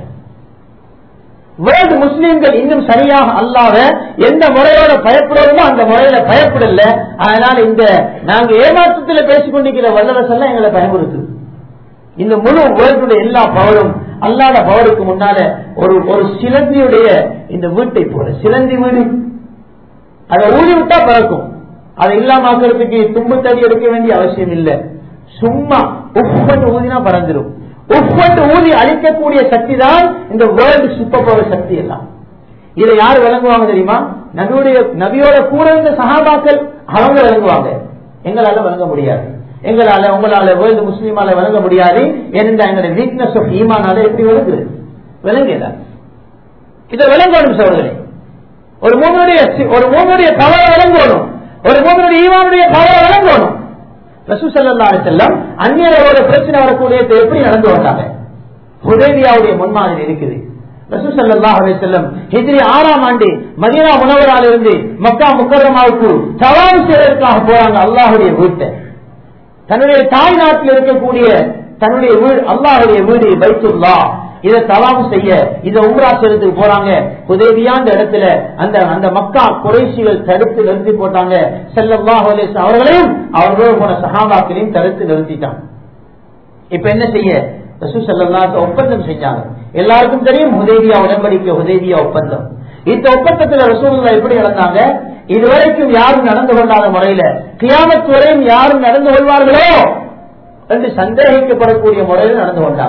வேர்ல்டு முஸ்லீம்கள் இன்னும் சரியாக அல்லாத எந்த முறையோட பயப்படுறோமோ அந்த முறையில பயப்படல அதனால இந்த நாங்க ஏமாற்றத்துல பேசிக் கொண்டிருக்கிற வல்லரசு எல்லாம் எங்களை பயமுறுத்துது இந்த முழு வேர்ல்டுடைய எல்லா பவரும் அல்லாத பவருக்கு முன்னால ஒரு ஒரு சிலந்தியுடைய இந்த வீட்டை போல சிலந்தி வீடு அதை ஊதி விட்டா பறக்கும் அதை இல்லாமக்கிறதுக்கு தும்பு தடி எடுக்க வேண்டிய அவசியம் இல்லை சும்மா உப்பு ஊதினா பறந்துடும் உப்பு ஊதி அழிக்கக்கூடிய சக்தி தான் இந்த வேர்ல்டு சூப்பர் பவர் சக்தி எல்லாம் இதை யார் விளங்குவாங்க தெரியுமா நபியுடைய நபியோட கூட இருந்த சகாபாக்கள் அவங்க விளங்குவாங்க எங்களால விளங்க முடியாது எங்களால உங்களால வேர்ல்டு முஸ்லீமால விளங்க முடியாது ஏனென்றா எங்களுடைய வீக்னஸ் ஆஃப் ஈமானால எப்படி விளங்குது விளங்கல இதை விளங்கணும் சோழர்களே ஒரு மூவனுடைய ஒரு மூவனுடைய பவரை விளங்கணும் ஒரு மூவனுடைய ஈமானுடைய பவரை விளங்கணும் ரசூசல்லா செல்லம் அந்நியரோட பிரச்சனை வரக்கூடிய எப்படி நடந்து வந்தாங்க ஹுதேவியாவுடைய முன்மாதிரி இருக்குது ரசூசல்லா செல்லம் ஹிஜ்ரி ஆறாம் ஆண்டு மதீனா முனவரால் இருந்து மக்கா முக்கரமாவுக்கு சவால் செய்வதற்காக போறாங்க அல்லாஹுடைய வீட்டை தன்னுடைய தாய் நாட்டில் இருக்கக்கூடிய தன்னுடைய வீடு அல்லாஹுடைய வீடு பைத்துல்லா இதை தவாவு செய்ய இதை உம்ரா செய்யறதுக்கு போறாங்க உதவியாந்த இடத்துல அந்த அந்த மக்கா குறைசிகள் தடுத்து நிறுத்தி போட்டாங்க செல்லல்லாஹ் அவர்களையும் அவர்களோடு போன சகாபாக்களையும் தடுத்து நிறுத்திட்டாங்க இப்ப என்ன செய்ய ரசூ செல்லல்லாத்த ஒப்பந்தம் செஞ்சாங்க எல்லாருக்கும் தெரியும் ஹுதேவியா உடன்படிக்கை ஹுதேவியா ஒப்பந்தம் இந்த ஒப்பந்தத்துல ரசூல்லா எப்படி நடந்தாங்க இதுவரைக்கும் யாரும் நடந்து கொள்ளாத முறையில கியாமத்து வரையும் யாரும் நடந்து கொள்வார்களோ என்று சந்தேகிக்கப்படக்கூடிய முறையில் நடந்து கொண்டாங்க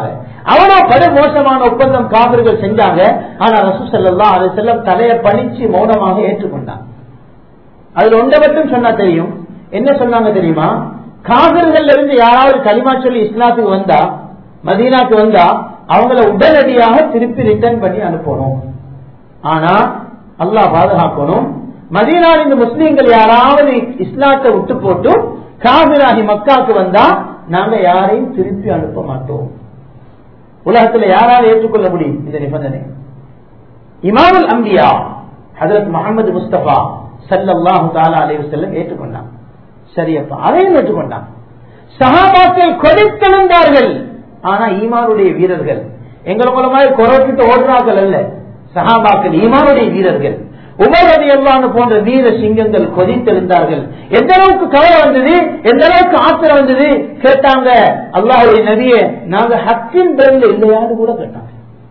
அவனோ படு மோசமான ஒப்பந்தம் காவிர்கள் செஞ்சாங்க ஆனா ரசூ செல்லா அதை செல்லம் தலையை பணிச்சு மௌனமாக ஏற்றுக்கொண்டான் அதுல ஒன்றை மட்டும் சொன்னா தெரியும் என்ன சொன்னாங்க தெரியுமா காவிர்கள் இருந்து யாராவது களிமா சொல்லி இஸ்லாத்துக்கு வந்தா மதீனாக்கு வந்தா அவங்கள உடனடியாக திருப்பி ரிட்டர்ன் பண்ணி அனுப்பணும் ஆனா அல்லாஹ் பாதுகாக்கணும் மதீனாவில் இந்த முஸ்லீம்கள் யாராவது இஸ்லாத்தை விட்டு போட்டு காவிராகி மக்காக்கு வந்தா நாங்க யாரையும் திருப்பி அனுப்ப மாட்டோம் உலகத்துல யாராவது ஏற்றுக்கொள்ள முடியும் இந்த நிபந்தனை இமாமுல் அம்பியா ஹதரத் முகமது முஸ்தபா சல்லாஹு தாலா அலைவு செல்லம் ஏற்றுக்கொண்டான் சரியப்பா அதையும் ஏற்றுக்கொண்டான் சகாபாக்கள் கொடுத்தெழுந்தார்கள் ஆனா ஈமானுடைய வீரர்கள் எங்களை போல மாதிரி குறைச்சிட்டு ஓடுறார்கள் அல்ல சகாபாக்கள் ஈமானுடைய வீரர்கள் உமரதி எல்லாம் போன்ற வீர சிங்கங்கள் கொதித்தெழுந்தார்கள் எந்த அளவுக்கு கவலை வந்தது எந்த அளவுக்கு ஆத்திரம் வந்தது கேட்டாங்க அல்லாஹுடைய நபியே நாங்க ஹக்கின் பிறந்த இல்லையான்னு கூட கேட்டாங்க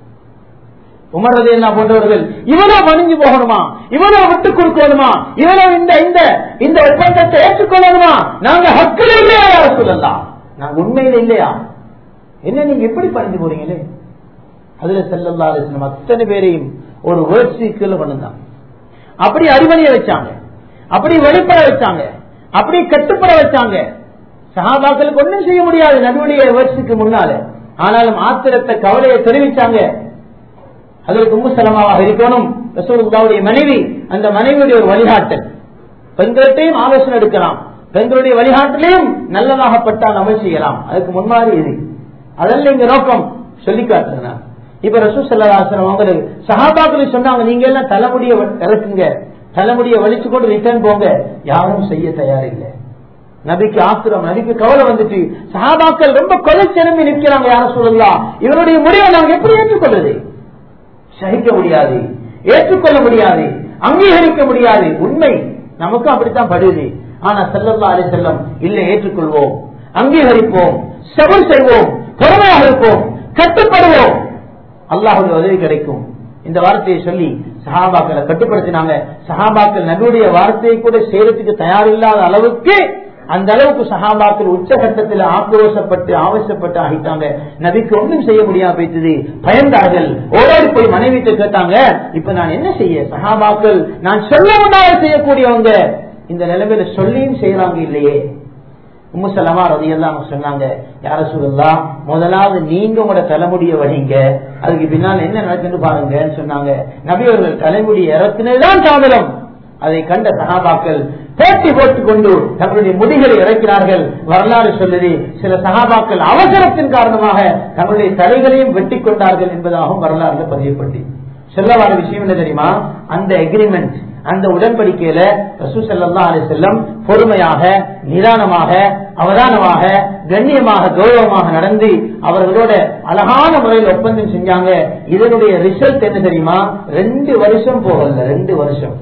உமரது என்ன போன்றவர்கள் இவனோ மணிஞ்சு போகணுமா இவனோ விட்டு கொடுக்கணுமா இவனோ இந்த இந்த இந்த ஒப்பந்தத்தை ஏற்றுக்கொள்ளணுமா நாங்க ஹக்கில் இல்லையா யார சொல்லலாம் நாங்க உண்மையில இல்லையா என்ன நீங்க எப்படி பணிஞ்சு போறீங்களே அதுல செல்லல்லா அலிஸ்லம் அத்தனை பேரையும் ஒரு வேர்ட்ஸிக்கல் பண்ணுதான் அப்படி அறிவணிய வச்சாங்க அப்படி வெளிப்பட வச்சாங்க அப்படி கட்டுப்பட வச்சாங்க சகாபாக்களுக்கு ஒன்றும் செய்ய முடியாது நடுவுடைய வேர்ட்ஸுக்கு முன்னால ஆனாலும் ஆத்திரத்தை கவலையை தெரிவிச்சாங்க அதற்கு முசலமாவாக இருக்கணும் ரசூலுல்லாவுடைய மனைவி அந்த மனைவியுடைய ஒரு வழிகாட்டல் பெண்கள்கிட்டையும் ஆலோசனை எடுக்கலாம் பெண்களுடைய வழிகாட்டிலையும் நல்லதாகப்பட்டால் அமல் செய்யலாம் அதுக்கு முன்மாதிரி இது அதல்ல இங்க நோக்கம் சொல்லி காட்டுறேன் இப்ப ரசூ சல்லாசனம் அவங்களுக்கு சகாபாக்கள் சொன்னாங்க நீங்க எல்லாம் தலைமுடிய இறக்குங்க தலைமுடிய வலிச்சு கொண்டு ரிட்டர்ன் போங்க யாரும் செய்ய தயாரில்லை நபிக்கு ஆத்திரம் நபிக்கு கவலை வந்துட்டு சகாபாக்கள் ரொம்ப கொலை சிறம்பி நிற்கிறாங்க யாரும் சொல்லலாம் இவருடைய முடிவை நாங்க எப்படி ஏற்றுக்கொள்வது சகிக்க முடியாது ஏற்றுக்கொள்ள முடியாது அங்கீகரிக்க முடியாது உண்மை நமக்கும் அப்படித்தான் படுது ஆனா செல்லல்லா அலி செல்லம் இல்லை ஏற்றுக்கொள்வோம் அங்கீகரிப்போம் செவல் செய்வோம் பொறுமையாக இருப்போம் கட்டுப்படுவோம் அல்லாஹுடைய உதவி கிடைக்கும் இந்த வார்த்தையை சொல்லி சஹாபாக்களை கட்டுப்படுத்தினாங்க சஹாபாக்கள் நபியுடைய வார்த்தையை கூட செய்யறதுக்கு தயாரில்லாத அளவுக்கு அந்த அளவுக்கு சஹாபாக்கள் உச்சகட்டத்தில் ஆக்ரோஷப்பட்டு ஆவசப்பட்டு ஆகிட்டாங்க நபிக்கு ஒன்றும் செய்ய முடியாம போயிட்டது பயந்தார்கள் ஓடோடி போய் மனைவிட்டு கேட்டாங்க இப்ப நான் என்ன செய்ய சஹாபாக்கள் நான் சொல்ல முன்னால செய்யக்கூடியவங்க இந்த நிலைமையில சொல்லியும் செய்யறாங்க இல்லையே உம்முசலமா ரதியெல்லாம் சொன்னாங்க யார சொல்லலாம் முதலாவது நீங்க உங்களோட தலைமுடிய வடிங்க அதுக்கு பின்னால் என்ன நடக்குன்னு பாருங்கன்னு சொன்னாங்க நபியவர்கள் தலைமுடி இறக்குனதுதான் தாமதம் அதை கண்ட சகாபாக்கள் போட்டி போட்டுக் கொண்டு தங்களுடைய முடிகளை இறக்கிறார்கள் வரலாறு சொல்லுது சில சகாபாக்கள் அவசரத்தின் காரணமாக தங்களுடைய தலைகளையும் வெட்டி கொண்டார்கள் என்பதாகவும் வரலாறுல பதியப்பட்டு சொல்லவான விஷயம் என்ன தெரியுமா அந்த எக்ரிமெண்ட் அந்த உடன்படிக்கையில ரசூ சல்லா அலி செல்லம் பொறுமையாக நிதானமாக அவதானமாக கண்ணியமாக கௌரவமாக நடந்து அவர்களோட அழகான முறையில் ஒப்பந்தம் செஞ்சாங்க இதனுடைய ரிசல்ட் என்ன தெரியுமா ரெண்டு வருஷம் போகல ரெண்டு வருஷம்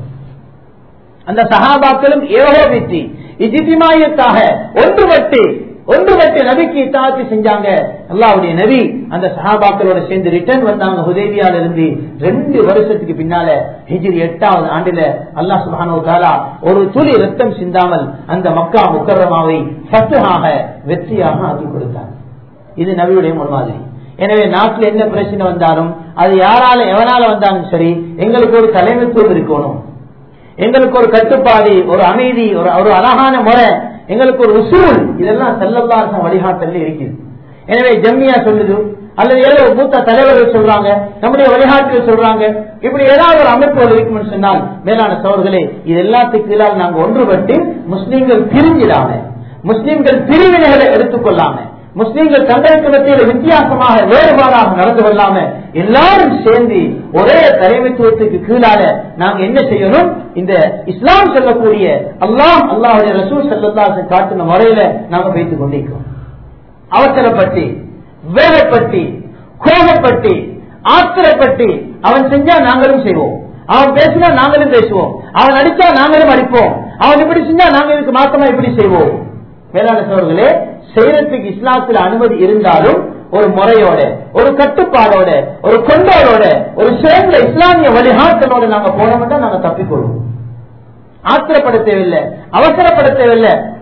அந்த சகாபாக்களும் ஏகோபித்து இஜிதிமாயத்தாக ஒன்றுபட்டு ஒன்றுபட்டு நபிக்கு இத்தாத்தி செஞ்சாங்க அல்லாவுடைய நபி அந்த சஹாபாக்களோட சேர்ந்து ரிட்டர்ன் வந்தாங்க ஹுதேவியால இருந்து ரெண்டு வருஷத்துக்கு பின்னால ஹிஜிரி எட்டாவது ஆண்டுல அல்லா சுபானோ தாலா ஒரு துளி ரத்தம் சிந்தாமல் அந்த மக்கா முக்கரமாவை சத்துமாக வெற்றியாக ஆக்கி கொடுத்தார் இது நபியுடைய முன்மாதிரி எனவே நாட்டில் என்ன பிரச்சனை வந்தாலும் அது யாரால எவனால வந்தாலும் சரி எங்களுக்கு ஒரு தலைமைத்துவம் இருக்கணும் எங்களுக்கு ஒரு கட்டுப்பாடு ஒரு அமைதி ஒரு ஒரு அழகான முறை எங்களுக்கு ஒரு உசூல் இதெல்லாம் செல்லல்லாசம் வழிகாட்டல் இருக்குது எனவே ஜம்மியா சொல்லுது அல்லது ஏதோ மூத்த தலைவர்கள் சொல்றாங்க நம்முடைய வழிகாட்டுகள் சொல்றாங்க இப்படி ஏதாவது ஒரு அமைப்புகள் இருக்கும்னு சொன்னால் மேலான சோழர்களே இது எல்லாத்துக்கு கீழால் நாங்க ஒன்றுபட்டு முஸ்லீம்கள் பிரிஞ்சிடாம முஸ்லீம்கள் பிரிவினைகளை எடுத்துக்கொள்ளாம முஸ்லீம்கள் தங்களுக்கு மத்தியில் வித்தியாசமாக வேறுபாடாக நடந்து கொள்ளாம எல்லாரும் சேர்ந்து ஒரே தலைமைத்துவத்துக்கு கீழால நாங்க என்ன செய்யணும் இந்த இஸ்லாம் சொல்லக்கூடிய அல்லாம் அல்லாஹுடைய ரசூல் செல்லத்தாசை காட்டின முறையில நாங்க வைத்துக் கொண்டிருக்கிறோம் அவசரப்பட்டு வேகப்பட்டு கோபப்பட்டு ஆத்திரப்பட்டு அவன் செஞ்சா நாங்களும் செய்வோம் அவன் பேசினா நாங்களும் பேசுவோம் அவன் அடிச்சா நாங்களும் அடிப்போம் அவன் இப்படி செஞ்சா நாங்க இதுக்கு மாத்தமா இப்படி செய்வோம் மேலான சோழர்களே செய்யறதுக்கு இஸ்லாத்தில் அனுமதி இருந்தாலும் ஒரு முறையோட ஒரு கட்டுப்பாடோட ஒரு கொண்டோட ஒரு சேர்ந்த இஸ்லாமிய வழிகாட்டலோட நாங்க போனோம்னா நாங்க தப்பிக்கொள்வோம் ஆத்திரப்பட தேவையில்லை அவசரப்பட தேவையில்லை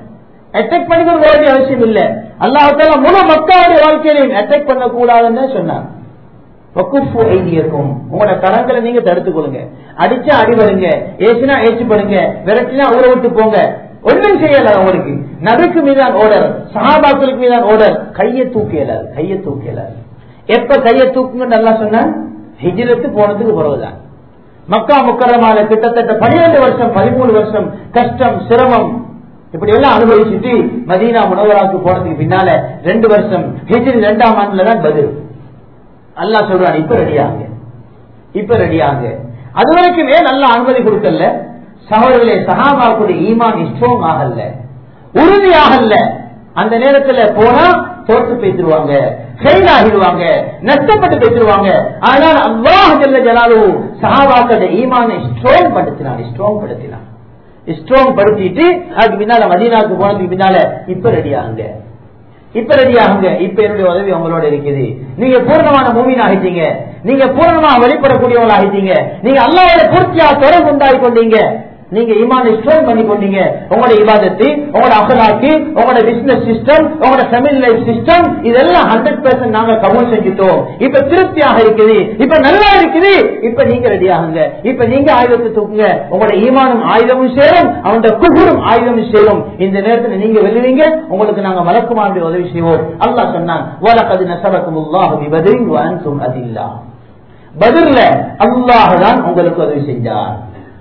அட்டாக் பண்ணிக்க வேண்டிய அவசியம் இல்ல அல்லாஹால முழு மக்களுடைய வாழ்க்கையிலையும் அட்டாக் பண்ணக்கூடாதுன்னு சொன்னார் வக்குஃபு ஐதியக்கும் உங்களோட கரங்களை நீங்க தடுத்துக் கொள்ளுங்க அடிச்சா அடி வருங்க ஏசினா ஏச்சு பண்ணுங்க விரட்டினா ஊற விட்டு போங்க ஒன்றும் செய்யல அவங்களுக்கு நபிக்கு மீதான் ஓடர் சஹாபாக்களுக்கு மீதான் ஓடர் கையை தூக்கியலாது கையை தூக்கியலாது எப்ப கையை தூக்குங்கன்னு நல்லா சொன்ன ஹிஜிரத்து போனதுக்கு பிறகுதான் மக்கா முக்கரமான கிட்டத்தட்ட பன்னிரண்டு வருஷம் பதிமூணு வருஷம் கஷ்டம் சிரமம் இப்படி எல்லாம் அனுபவிச்சுட்டு மதீனா முனவராக்கு போனதுக்கு பின்னால ரெண்டு வருஷம் ஹிஜ்ரி ரெண்டாம் ஆண்டுல தான் பதில் அல்லாஹ் சொல்றான் இப்ப ரெடியாங்க இப்ப ரெடியாங்க அது வரைக்குமே நல்ல அனுமதி கொடுக்கல சகோதரர்களே சகாபாக்குடைய ஈமான் ஸ்ட்ராங் ஆகல உறுதியாகல அந்த நேரத்துல போனா தோற்று பேசிடுவாங்க ஃபெயில் ஆகிடுவாங்க நஷ்டப்பட்டு பேசிடுவாங்க ஆனால் அல்லாஹ் ஜல்ல ஜலாலு சஹாபாக்களுடைய ஈமானை ஸ்ட்ராங் படுத்தினான் ஸ்ட்ராங் படுத்தினான் ஸ்ட்ராங் படுத்திட்டு அதுக்கு பின்னால மதீனாவுக்கு போனதுக்கு பின்னால இப்ப ரெடி ஆகுங்க இப்ப ரெடி ஆகுங்க இப்ப என்னுடைய உதவி உங்களோட இருக்குது நீங்க பூர்ணமான மூமின் ஆகிட்டீங்க நீங்க பூர்ணமா வெளிப்படக்கூடியவங்க ஆகிட்டீங்க நீங்க அல்லாவோட பூர்த்தியா தொடர்பு உண்டாகி கொண்டீங்க நீங்க ஈமானை ஸ்ட்ராங் பண்ணி கொண்டீங்க உங்களோட இபாதத்து உங்களோட அகலாக்கு உங்களோட பிசினஸ் சிஸ்டம் உங்களோட ஃபேமிலி லைஃப் சிஸ்டம் இதெல்லாம் ஹண்ட்ரட் பெர்சன்ட் நாங்க கபூல் செஞ்சுட்டோம் இப்ப திருப்தியாக இருக்குது இப்ப நல்லா இருக்குது இப்ப நீங்க ரெடி ஆகுங்க இப்ப நீங்க ஆயுதத்தை தூக்குங்க உங்களோட ஈமானும் ஆயுதமும் சேரும் அவனோட குகுரும் ஆயுதமும் சேரும் இந்த நேரத்தில் நீங்க வெல்லுவீங்க உங்களுக்கு நாங்க மலக்குமாருடைய உதவி செய்வோம் அல்லாஹ் சொன்னான் வலக்கது நசரக்கும் அல்லாஹ் பதில் வான்சும் அதில்லா பதில்ல அல்லாஹ் தான் உங்களுக்கு உதவி செஞ்சார்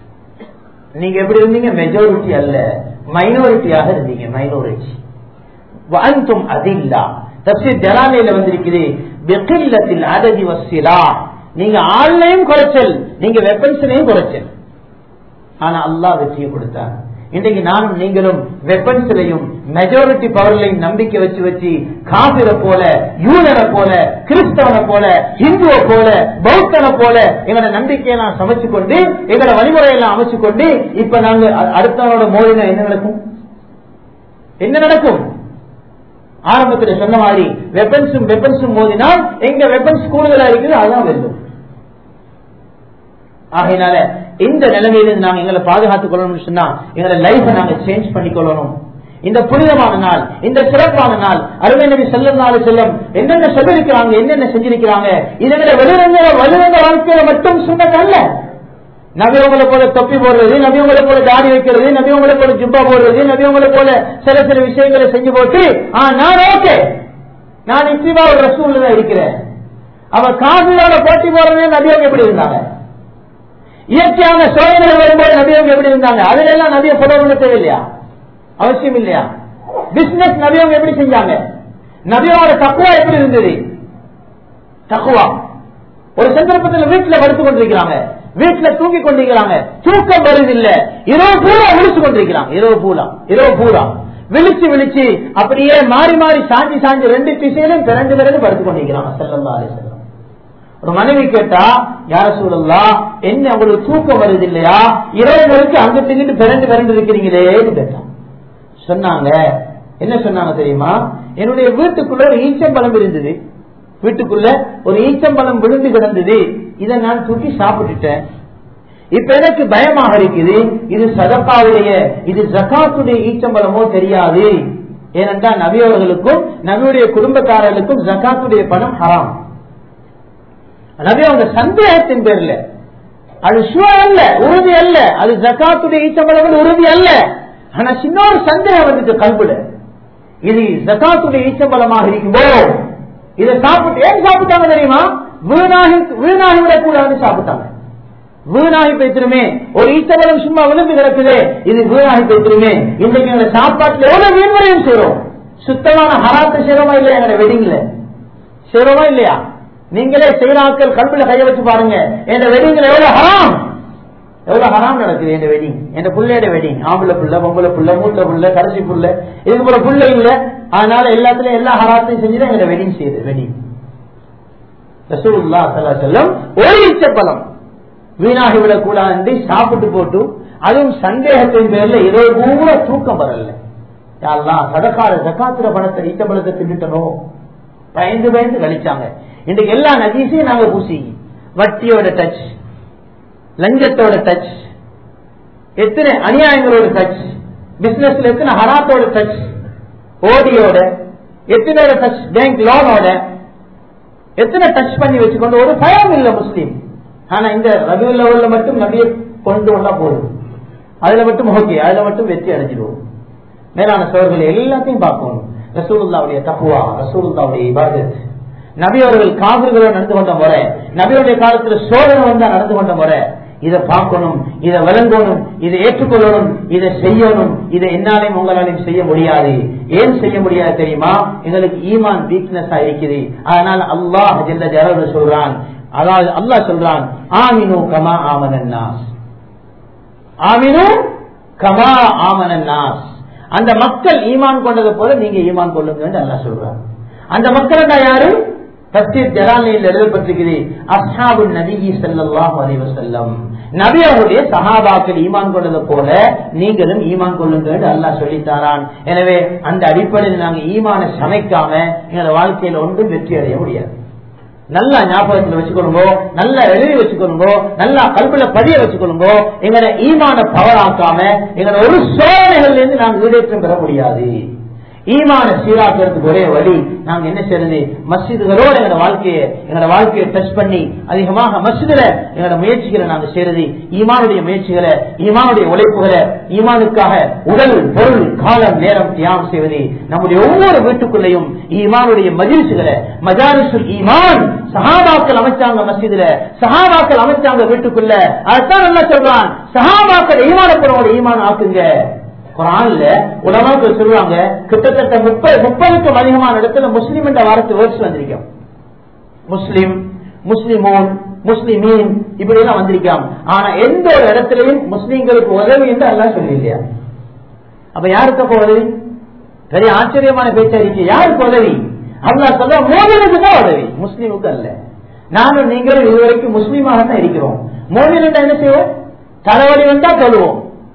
நீங்க எப்படி இருந்தீங்க மெஜாரிட்டி அல்ல மைனாரிட்டியாக இருந்தீங்க மைனாரிட்டி வஅன்தும் அதில்லா தப்சீர் ஜலாலையில வந்திருக்குது பிகில்லத்தில் அததி வசிலா நீங்க ஆள்லையும் குறைச்சல் நீங்க வெப்பன்ஸ்லையும் குறைச்சல் ஆனா அல்லாஹ் வெற்றியை கொடுத்தார் இன்றைக்கு நானும் நீங்களும் வெப்பன்ஸ்லையும் மெஜாரிட்டி பவர்லையும் நம்பிக்கை வச்சு வச்சு காபிரை போல யூதரை போல கிறிஸ்தவனை போல இந்துவை போல பௌத்தனை போல எங்களோட நம்பிக்கையெல்லாம் சமைச்சு கொண்டு எங்களோட வழிமுறையெல்லாம் அமைச்சு கொண்டு இப்ப நாங்க அ- அடுத்தவனோட மோதினா என்ன நடக்கும் என்ன நடக்கும் ஆரம்பத்துல சொன்ன மாதிரி வெப்பன்ஸும் வெப்பன்ஸும் மோதினால் எங்க வெப்பன்ஸ் கூடுதலா இருக்குது அதான் வெல்லும் ஆகையினால இந்த நிலைமையிலிருந்து நாங்க எங்களை பாதுகாத்துக் கொள்ளணும்னு சொன்னா எங்களோட லைஃபை நாங்க சேஞ்ச் பண்ணிக்கொள்ளணும் இந்த புனிதமான நாள் இந்த சிறப்பான நாள் அருமை நபி செல்லம் செல்லம் என்னென்ன சொல்லிருக்கிறாங்க என்னென்ன செஞ்சிருக்கிறாங்க இதுகளை வெளிரங்க வெளிரங்க வாழ்க்கையில மட்டும் சொன்னதல்ல நபியவங்களை போல தொப்பி போடுறது நபியவங்களை போல தாடி வைக்கிறது நபியவங்களை போல ஜிப்பா போடுறது நபியவங்களை போல சில சில விஷயங்களை செஞ்சு போட்டு ஆ நான் ஓகே நான் நிச்சயமா ஒரு ரசூல்ல தான் இருக்கிறேன் அவ காவியோட போட்டி போடுறதே நபியவங்க எப்படி இருந்தாங்க இயற்கையான சோதனை வரும்போது நபியவங்க எப்படி இருந்தாங்க அதுல எல்லாம் நபிய புலவு பண்ண தேவையில்லையா அவசியம் இல்லையா பிசினஸ் நபியவங்க எப்படி செஞ்சாங்க நபியோட தக்குவா எப்படி இருந்தது தக்குவா ஒரு சந்தர்ப்பத்தில் வீட்டுல படுத்துக் கொண்டிருக்கிறாங்க வீட்டுல தூங்கி கொண்டிருக்கிறாங்க தூக்கம் வருதில்லை இரவு பூரா விழிச்சு கொண்டிருக்கிறாங்க இரவு பூரா இரவு பூரா விழிச்சு விழிச்சு அப்படியே மாறி மாறி சாஞ்சி சாஞ்சி ரெண்டு திசையிலும் பிறந்து பிறந்து படுத்துக் கொண்டிருக்கிறாங்க செல்லல்லா அலிசல்லம் ஒரு மனைவி கேட்டா யார சூழல்லா என்ன உங்களுக்கு தூக்கம் வருது இல்லையா இரவு வரைக்கும் அங்கிட்டு இங்கிட்டு பிறண்டு பிறண்டு இருக்கிறீங்களேன்னு கேட்டான் சொன்னாங்க என்ன சொன்னாங்க தெரியுமா என்னுடைய வீட்டுக்குள்ள ஒரு ஈச்சம்பழம் இருந்தது வீட்டுக்குள்ள ஒரு ஈச்சம்பழம் விழுந்து கிடந்தது இதை நான் தூக்கி சாப்பிட்டுட்டேன் இப்ப எனக்கு பயமாக இருக்குது இது சதப்பாவுடைய இது ஜகாத்துடைய ஈச்சம்பழமோ தெரியாது ஏனென்றால் நபியவர்களுக்கும் நபியுடைய குடும்பத்தாரர்களுக்கும் ஜகாத்துடைய பணம் ஹராம் நபி அவங்க சந்தேகத்தின் பேர்ல அது ஷுவர் அல்ல உறுதி அல்ல அது ஜகாத்துடைய ஈச்சம்பழங்கள் உறுதி அல்ல ஆனா சின்ன ஒரு சந்தேகம் வந்துட்டு கல்புல இது ஜகாத்துடைய ஈச்சம்பழமாக இருக்கும்போ இதை சாப்பிட்டு ஏன் சாப்பிட்டாங்க தெரியுமா வீணாகி வீணாகி விடக்கூடாதுன்னு சாப்பிட்டாங்க வீணாகி போய்த்திருமே ஒரு ஈச்சம்பழம் சும்மா விழுந்து கிடக்குது இது வீணாகி போய்த்திருமே இன்றைக்கு எங்க சாப்பாட்டுல எவ்வளவு வீண்வரையும் செய்யறோம் சுத்தமான ஹராத்து செய்யறோமா இல்லையா எங்க வெடிங்ல செய்யறோமா இல்லையா நீங்களே செய்யறாக்கள் கல்வில கைய வச்சு பாருங்க என் வெடிங்ல எவ்வளவு ஹராம் எவ்வளவு ஹராம் நடக்குது என் வெட்டிங் என் புள்ளையோட வெட்டிங் ஆம்பளை புள்ள பொம்பளை புள்ள மூத்த புள்ள கடைசி புள்ள இது போல புள்ள இல்ல அதனால எல்லாத்துலயும் எல்லா ஹராத்தையும் செஞ்சுதான் எங்க வெட்டிங் செய்யுது வெட்டிங் ரசூலுல்லா ஸல்லல்லாஹு அலைஹி வஸல்லம் ஒரு இச்சப்பழம் வீணாகி விடக்கூடாது சாப்பிட்டு போட்டு அதுவும் சந்தேகத்தின் பேர்ல இரவு பூரா தூக்கம் வரல யாரெல்லாம் சதக்கார சக்காத்திர பணத்தை ஈச்சப்பழத்தை தின்னுட்டனோ பயந்து பயந்து கழிச்சாங்க இன்றைக்கு எல்லா நதீசையும் நாங்க பூசி வட்டியோட டச் லஞ்சத்தோட டச் எத்தனை அநியாயங்களோட டச் பிசினஸ்ல எத்தனை ஹராத்தோட டச் ஓடியோட எத்தனை டச் பேங்க் லோனோட எத்தனை டச் பண்ணி வச்சுக்கொண்டு ஒரு பயம் இல்லை முஸ்லீம் ஆனா இந்த ரவி லெவல்ல மட்டும் நபியை கொண்டு வந்தா போதும் அதுல மட்டும் ஓகே அதுல மட்டும் வெற்றி அடைஞ்சிடுவோம் மேலான சோழர்களை எல்லாத்தையும் பார்க்கணும் ரசூலுல்லாவுடைய தக்குவா ரசூலுல்லாவுடைய இபாதத் நபி அவர்கள் காவிர்களோடு நடந்து கொண்ட முறை நபியுடைய காலத்துல சோழன் வந்தா நடந்து கொண்ட முறை இதை பார்க்கணும் இதை விளங்கணும் இதை ஏற்றுக்கொள்ளணும் இதை செய்யணும் இதை என்னாலையும் உங்களாலையும் செய்ய முடியாது ஏன் செய்ய முடியாது தெரியுமா எங்களுக்கு ஈமான் வீக்னஸ் இருக்குது அதனால அல்லாஹ் ஜெல்ல ஜரது சொல்றான் அதாவது அல்லாஹ் சொல்றான் ஆமினு கமா ஆமனன்னாஸ் ஆமினு கமா ஆமனன்னாஸ் அந்த மக்கள் ஈமான் கொண்டது போல நீங்க ஈமான் கொள்ளுங்க அல்லாஹ் சொல்றான் அந்த மக்கள் யாரு தப்சீர் ஜலாலையில் எழுதப்பட்டிருக்கிறது அஸ்ஹாபு நபி ஸல்லல்லாஹு அலைஹி வஸல்லம் நபி அவருடைய சஹாபாக்கள் ஈமான் கொண்டது போல நீங்களும் ஈமான் கொள்ளுங்க அல்லாஹ் சொல்லித்தாரான் எனவே அந்த அடிப்படையில் நாங்க ஈமான சமைக்காம எங்களோட வாழ்க்கையில ஒன்றும் வெற்றி அடைய முடியாது நல்லா ஞாபகத்தில் வச்சுக்கொள்ளுங்கோ நல்லா எழுதி வச்சுக்கொள்ளுங்கோ நல்லா கல்வில பதிய வச்சுக்கொள்ளுங்கோ எங்களோட ஈமான பவர் ஆக்காம எங்களோட ஒரு சோதனைகள்ல இருந்து நாங்கள் ஈடேற்றம் பெற முடியாது ஈமான சீராக்கிறதுக்கு ஒரே வழி நாங்க என்ன செய்யறது மஸ்ஜிதுகளோட எங்களோட வாழ்க்கையை எங்களோட வாழ்க்கையை டச் பண்ணி அதிகமாக மஸ்ஜிதுல எங்களோட முயற்சிகளை நாங்க செய்யறது ஈமானுடைய முயற்சிகளை ஈமானுடைய உழைப்புகளை ஈமானுக்காக உடல் பொருள் காலம் நேரம் தியாகம் செய்வது நம்முடைய ஒவ்வொரு வீட்டுக்குள்ளேயும் ஈமானுடைய மகிழ்ச்சிகளை மஜாரிசுல் ஈமான் சஹாபாக்கள் அமைச்சாங்க மஸ்ஜிதுல சஹாபாக்கள் அமைச்சாங்க வீட்டுக்குள்ள அதுதான் என்ன சொல்றான் சஹாபாக்கள் ஈமானப்படவோட ஈமான் ஆக்குங்க குரான்ல உலமாக்கள் சொல்லுவாங்க கிட்டத்தட்ட முப்பது முப்பதுக்கும் அதிகமான இடத்துல முஸ்லீம் என்ற வார்த்தை வேர்ட்ஸ் வந்திருக்கோம் முஸ்லிம் முஸ்லிமோன் முஸ்லிமீன் இப்படி எல்லாம் வந்திருக்காம் ஆனா எந்த ஒரு இடத்துலயும் முஸ்லீம்களுக்கு உதவி என்று எல்லாம் சொல்லி இல்லையா அப்ப யாருக்கு அப்ப உதவி பெரிய ஆச்சரியமான பேச்சா இருக்கு யாருக்கு உதவி அல்லா சொல்ல மோதலுக்கு தான் உதவி முஸ்லீமுக்கு அல்ல நானும் நீங்களும் இதுவரைக்கும் முஸ்லீமாக தான் இருக்கிறோம் மோதல் என்ன செய்வோம் தலைவலி வந்தா சொல்லுவோம்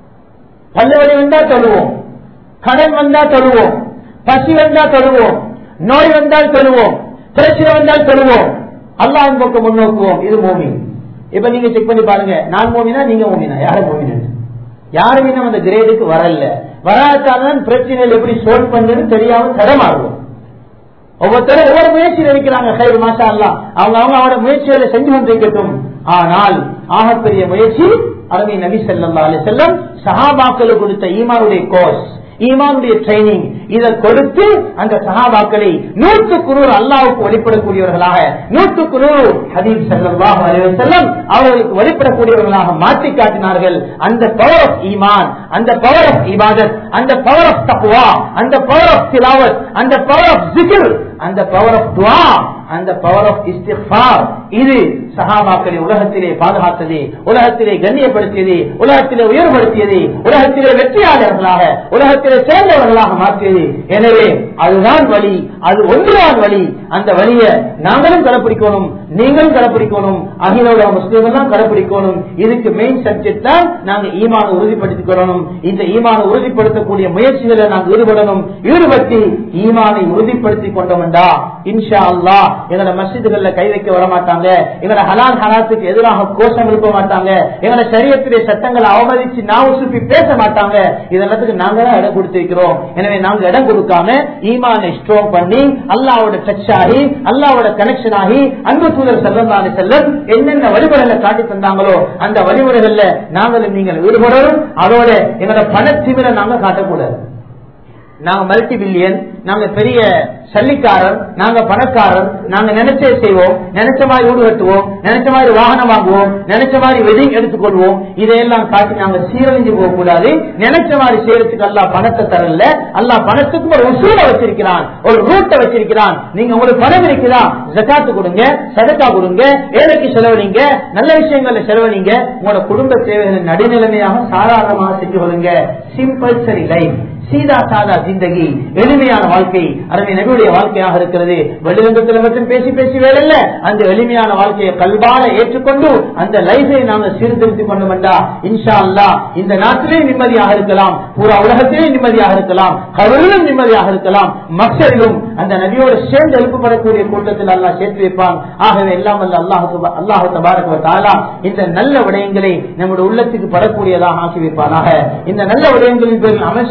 பல்லு வலி வந்தா தொழுவோம் கடன் வந்தா தொழுவோம் பசி வந்தா தொழுவோம் நோய் வந்தால் தொழுவோம் பிரச்சனை வந்தால் தொழுவோம் அல்லாஹ் பக்கம் முன்னோக்குவோம் இது மோமின் இப்ப நீங்க செக் பண்ணி பாருங்க நான் மோமினா நீங்க மோமினா யாரும் மோமின் யாருமே நம்ம அந்த கிரேடுக்கு வரல வராதான் பிரச்சனைகள் எப்படி சோல்வ் பண்றது தெரியாம தடமாறுவோம் ஒவ்வொருத்தரும் ஒவ்வொரு முயற்சியில் இருக்கிறாங்க கயிறு மாசா அல்ல அவங்க அவங்க அவரோட முயற்சிகளை செஞ்சு கொண்டிருக்கட்டும் ஆனால் ஆகப்பெரிய முயற்சி அரபி நபி செல்லம் செல்லம் சஹாபாக்களுக்கு கொடுத்த ஈமானுடைய கோர்ஸ் ஈமானுடைய ட்ரைனிங் இதை கொடுத்து அந்த சஹாபாக்களை நூற்றுக்கு நூறு அல்லாவுக்கு வழிபடக்கூடியவர்களாக நூற்றுக்கு நூறு ஹதீப் செல்லம் செல்லம் அவர்களுக்கு வழிபடக்கூடியவர்களாக மாற்றி காட்டினார்கள் அந்த பவர் ஆஃப் ஈமான் அந்த பவர் ஆஃப் இபாதத் அந்த பவர் ஆஃப் தக்குவா அந்த பவர் ஆஃப் திலாவத் அந்த பவர் ஆஃப் ஜிகிர் அந்த பவர் ஆஃப் துவா அந்த பவர் ஆஃப் இஸ்திஃபார் இது சஹாபாக்களை உலகத்திலே பாதுகாத்தது உலகத்திலே கண்ணியப்படுத்தியது உலகத்திலே உயர்படுத்தியது உலகத்திலே வெற்றியாளர்களாக உலகத்திலே சேர்ந்தவர்களாக மாற்றியது எனவே அதுதான் வழி அது ஒன்றுதான் வழி அந்த வழியை நாங்களும் கடைப்பிடிக்கணும் நீங்களும் கடைப்பிடிக்கணும் அகிலோட முஸ்லீம் எல்லாம் கடைப்பிடிக்கணும் இதுக்கு மெயின் சப்ஜெக்ட் தான் நாங்க ஈமான உறுதிப்படுத்திக் கொள்ளணும் இந்த ஈமான உறுதிப்படுத்தக்கூடிய முயற்சிகளை நாங்கள் ஈடுபடணும் ஈடுபட்டு ஈமானை உறுதிப்படுத்தி கொண்டோம்டா இன்ஷா அல்லா எங்களோட மசிதுகள்ல கை வைக்க வர மாட்டாங்க எங்களோட ஹலால் ஹலாத்துக்கு எதிராக கோஷம் எழுப்ப மாட்டாங்க எங்களோட சரியத்திலே சட்டங்களை அவமதிச்சு நாவு சுப்பி பேச மாட்டாங்க இதெல்லாத்துக்கு நாங்க தான் இடம் கொடுத்திருக்கிறோம் எனவே நாங்க இடம் கொடுக்காம ஈமானை ஸ்ட்ரோங் பண்ணி அல்லாவோட டச் ஆகி அல்லாவோட கனெக்ஷன் ஆகி அன்பு தூதர் செல்லம் செல்லம் என்னென்ன வழிமுறைகளை காட்டி தந்தாங்களோ அந்த வழிமுறைகள்ல நாங்களும் நீங்கள் ஈடுபடணும் அதோட எங்களோட பணத்திமிர நாங்க காட்டக்கூடாது நாங்க மல்டி பில்லியன் நாங்க பெரிய சல்லிக்காரர் நாங்க பணக்காரர் நாங்க நினைச்சே செய்வோம் நினைச்ச மாதிரி வீடு கட்டுவோம் நினைச்ச மாதிரி வாகனம் வாங்குவோம் நினைச்ச மாதிரி வெட்டிங் எடுத்துக்கொள்வோம் இதையெல்லாம் காட்டி நாங்க சீரழிஞ்சு போக கூடாது நினைச்ச மாதிரி செய்யறதுக்கு அல்லா பணத்தை தரல அல்லா பணத்துக்கும் ஒரு உசூல வச்சிருக்கிறான் ஒரு ரூட்டை வச்சிருக்கிறான் நீங்க உங்களுக்கு பணம் இருக்குதா ஜக்காத்து கொடுங்க சதக்கா கொடுங்க ஏழைக்கு செலவழிங்க நல்ல விஷயங்கள்ல செலவழிங்க உங்களோட குடும்ப தேவைகளை நடுநிலைமையாக சாதாரணமாக செஞ்சு கொள்ளுங்க சிம்பிள் சரி லைஃப் சீதா சாதா ஜிந்தகி எளிமையான வாழ்க்கை அருமை நபியுடைய வாழ்க்கையாக இருக்கிறது வெளிரங்கத்தில் மட்டும் பேசி பேசி வேலையில்ல அந்த எளிமையான வாழ்க்கையை கல்வால ஏற்றுக்கொண்டு அந்த லைஃபை நாங்க சீர்திருத்திக் கொண்டோம்டா இன்ஷா அல்லா இந்த நாட்டிலே நிம்மதியாக இருக்கலாம் பூரா உலகத்திலே நிம்மதியாக இருக்கலாம் கருவிலும் நிம்மதியாக இருக்கலாம் மக்களிலும் அந்த நபியோடு சேர்ந்து எழுப்பப்படக்கூடிய கூட்டத்தில் அல்லா சேர்த்து வைப்பான் ஆகவே எல்லாம் அல்ல அல்லாஹு அல்லாஹு தபாரக தாலா இந்த நல்ல விடயங்களை நம்முடைய உள்ளத்துக்கு படக்கூடியதாக ஆக்கி வைப்பானாக இந்த நல்ல விடயங்களின் பேரில் அமல் செய்யக்கூடிய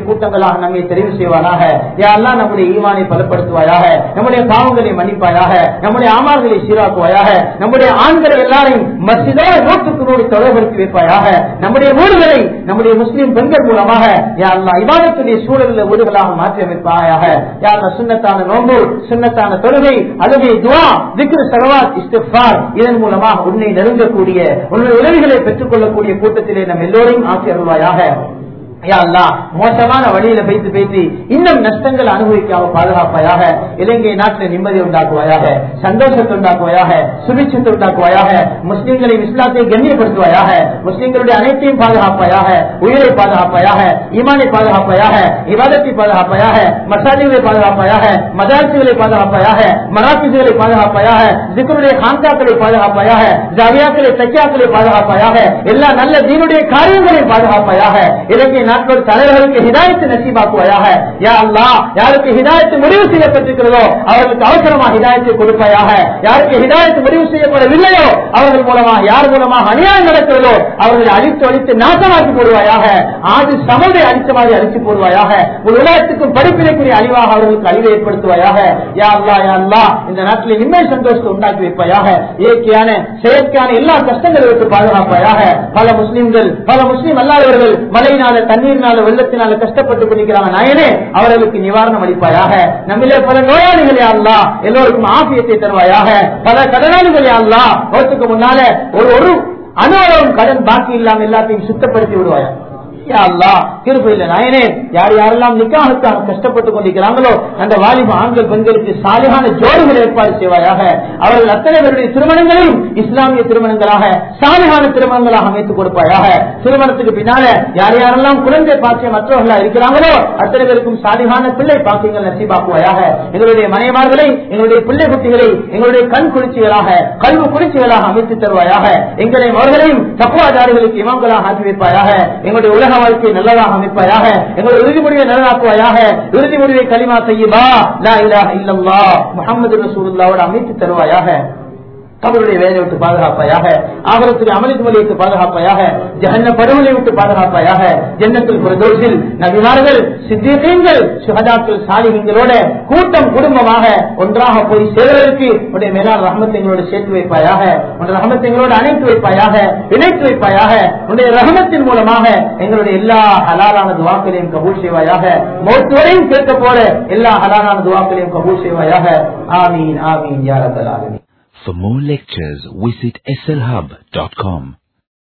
கூட்டங்களாக நம்மை தெரிவு செய்வானாக யாரெல்லாம் நம்முடைய ஈமானை பலப்படுத்துவாயாக நம்முடைய பாவங்களை மன்னிப்பாயாக நம்முடைய ஆமார்களை சீராக்குவாயாக நம்முடைய ஆண்களை எல்லாரையும் மசிதா நூற்றுக்கு நூறு தொடர்படுத்தி வைப்பாயாக நம்முடைய வீடுகளை நம்முடைய முஸ்லிம் பெண்கள் மூலமாக யாரெல்லாம் இவாதத்துடைய சூழலில் வீடுகளாக மாற்றி அமைப்பாயாக யாரெல்லாம் சுண்ணத்தான நோன்பு சுண்ணத்தான தொழுகை அழுகை துவா திக்ரு சகவாத் இஸ்திஃபார் இதன் மூலமாக உன்னை நெருங்கக்கூடிய உன்னுடைய உதவிகளை பெற்றுக் கொள்ளக்கூடிய கூட்டத்திலே நம் எல்லோரையும் ஆக்கி அருள்வாயாக யா அல்லாஹ், மோசமான வழியில வைத்து பேசி இன்னும் நஷ்டங்கள் அனுபவிக்காம பாதுகாப்பாயாக இலங்கை நாட்டில் நிம்மதி உண்டாக்குவாயாக சந்தோஷத்தை உண்டாக்குவாயாக சுபிட்சத்தை உண்டாக்குவாயாக முஸ்லிம்களின் இஸ்லாத்தை கண்ணியப்படுத்துவாயாக முஸ்லிம்களுடைய அனைத்தையும் பாதுகாப்பாயாக உயிரை பாதுகாப்பாயாக ஈமானை பாதுகாப்பாயாக இவாதத்தை பாதுகாப்பாயாக மசாஜிகளை பாதுகாப்பாயாக மதாசிகளை பாதுகாப்பாயாக மராசிகளை பாதுகாப்பாயாக ஜிக்கருடைய காந்தாக்களை பாதுகாப்பாயாக ஜாவியாக்களை தக்கியாக்களை பாதுகாப்பாயாக எல்லா நல்ல தீனுடைய காரியங்களையும் பாதுகாப்பாயாக இலங்கை நாட்டோட தலைவர்களுக்கு ஹிதாயத்து நசீபாக்குவாயாக யா அல்லாஹ் யாருக்கு ஹிதாயத்து முடிவு செய்யப்பட்டிருக்கிறதோ அவர்களுக்கு அவசரமாக ஹிதாயத்தை கொடுப்பாயாக யாருக்கு ஹிதாயத்து முடிவு செய்யப்படவில்லையோ அவர்கள் மூலமாக யார் மூலமாக அநியாயம் நடக்கிறதோ அவர்களை அழித்து அழித்து நாசமாக்கி போடுவாயாக ஆது சமதை அழித்த மாதிரி அழித்து போடுவாயாக ஒரு உலகத்துக்கும் படிப்பினைக்குரிய அழிவாக அவர்களுக்கு அழிவை ஏற்படுத்துவாயாக யா அல்லா யா அல்லா இந்த நாட்டில் நிம்மதி சந்தோஷத்தை உண்டாக்கி வைப்பாயாக இயற்கையான செயற்கையான எல்லா கஷ்டங்களை விட்டு பாதுகாப்பாயாக பல முஸ்லிம்கள் பல முஸ்லிம் அல்லாதவர்கள் மழையினால தண்ணீரினால வெள்ளத்தினால கஷ்டப்பட்டு கொண்டிருக்கிறாங்க நாயனே அவர்களுக்கு நிவாரணம் அளிப்பாயாக நம்மிலே பல நோயாளிகளே அல்லா எல்லோருக்கும் ஆபியத்தை தருவாயாக பல கடனாளிகளே அல்லா நோட்டுக்கு முன்னால ஒரு ஒரு அனுபவம் கடன் பாக்கி இல்லாம எல்லாத்தையும் சுத்தப்படுத்தி விடுவாயா யா அல்லாஹ், கிருபையில நாயனே யார் யாரெல்லாம் நிக்காகத்தான் கஷ்டப்பட்டுக் கொண்டிருக்கிறாங்களோ அந்த வாலிப ஆண்கள் பெண்களுக்கு சாலிகான ஜோடுகள் ஏற்பாடு செய்வாயாக அவர்கள் அத்தனை பேருடைய திருமணங்களையும் இஸ்லாமிய திருமணங்களாக சாலிகான திருமணங்களாக அமைத்துக் கொடுப்பாயாக திருமணத்துக்கு பின்னால யார் யாரெல்லாம் குழந்தை பாக்கியம் மற்றவர்களா இருக்கிறாங்களோ அத்தனை பேருக்கும் சாலிகான பிள்ளை பாக்கியங்கள் நசீபாக்குவாயாக எங்களுடைய மனைவார்களை எங்களுடைய பிள்ளை குட்டிகளை எங்களுடைய கண் குளிர்ச்சிகளாக கல்வி குளிர்ச்சிகளாக அமைத்து தருவாயாக எங்களையும் அவர்களையும் தப்புவாதாரிகளுக்கு இமாம்களாக ஆக்கி வைப்பாயாக எங்களுடைய உலக வாழ்க்கை நல்லதாக அமைப்பாயாக எங்களுடைய இறுதி முடிவை நல்லதாக்குவாயாக இறுதி முடிவை களிமா செய்யுமா லா இலாஹ இல்லல்லாஹ் முஹம்மது ரசூலுல்லாவோட அமைத்து தருவாயாக கபருடைய வேலை விட்டு பாதுகாப்பாயாக ஆகரத்துடைய அமலித் வழியை பாதுகாப்பாயாக ஜஹன்ன படுகொலை விட்டு பாதுகாப்பாயாக ஜன்னத்தில் பிரதோஷில் நபிமார்கள் சித்திகள் சுகதாக்கள் சாலிகளோட கூட்டம் குடும்பமாக ஒன்றாக போய் சேர்வதற்கு உடைய மேலாண் ரஹமத்தை எங்களோடு சேர்த்து வைப்பாயாக உடைய ரஹமத்தை எங்களோடு அணைத்து வைப்பாயாக இணைத்து வைப்பாயாக உடைய ரஹமத்தின் மூலமாக எங்களுடைய எல்லா ஹலாலான துவாக்களையும் கபூல் செய்வாயாக மோத்துவரையும் கேட்க போல எல்லா ஹலாலான துவாக்களையும் கபூல் செய்வாயாக ஆமீன் ஆமீன் யாரத்தல் ஆமீன் For more lectures, visit slhub.com.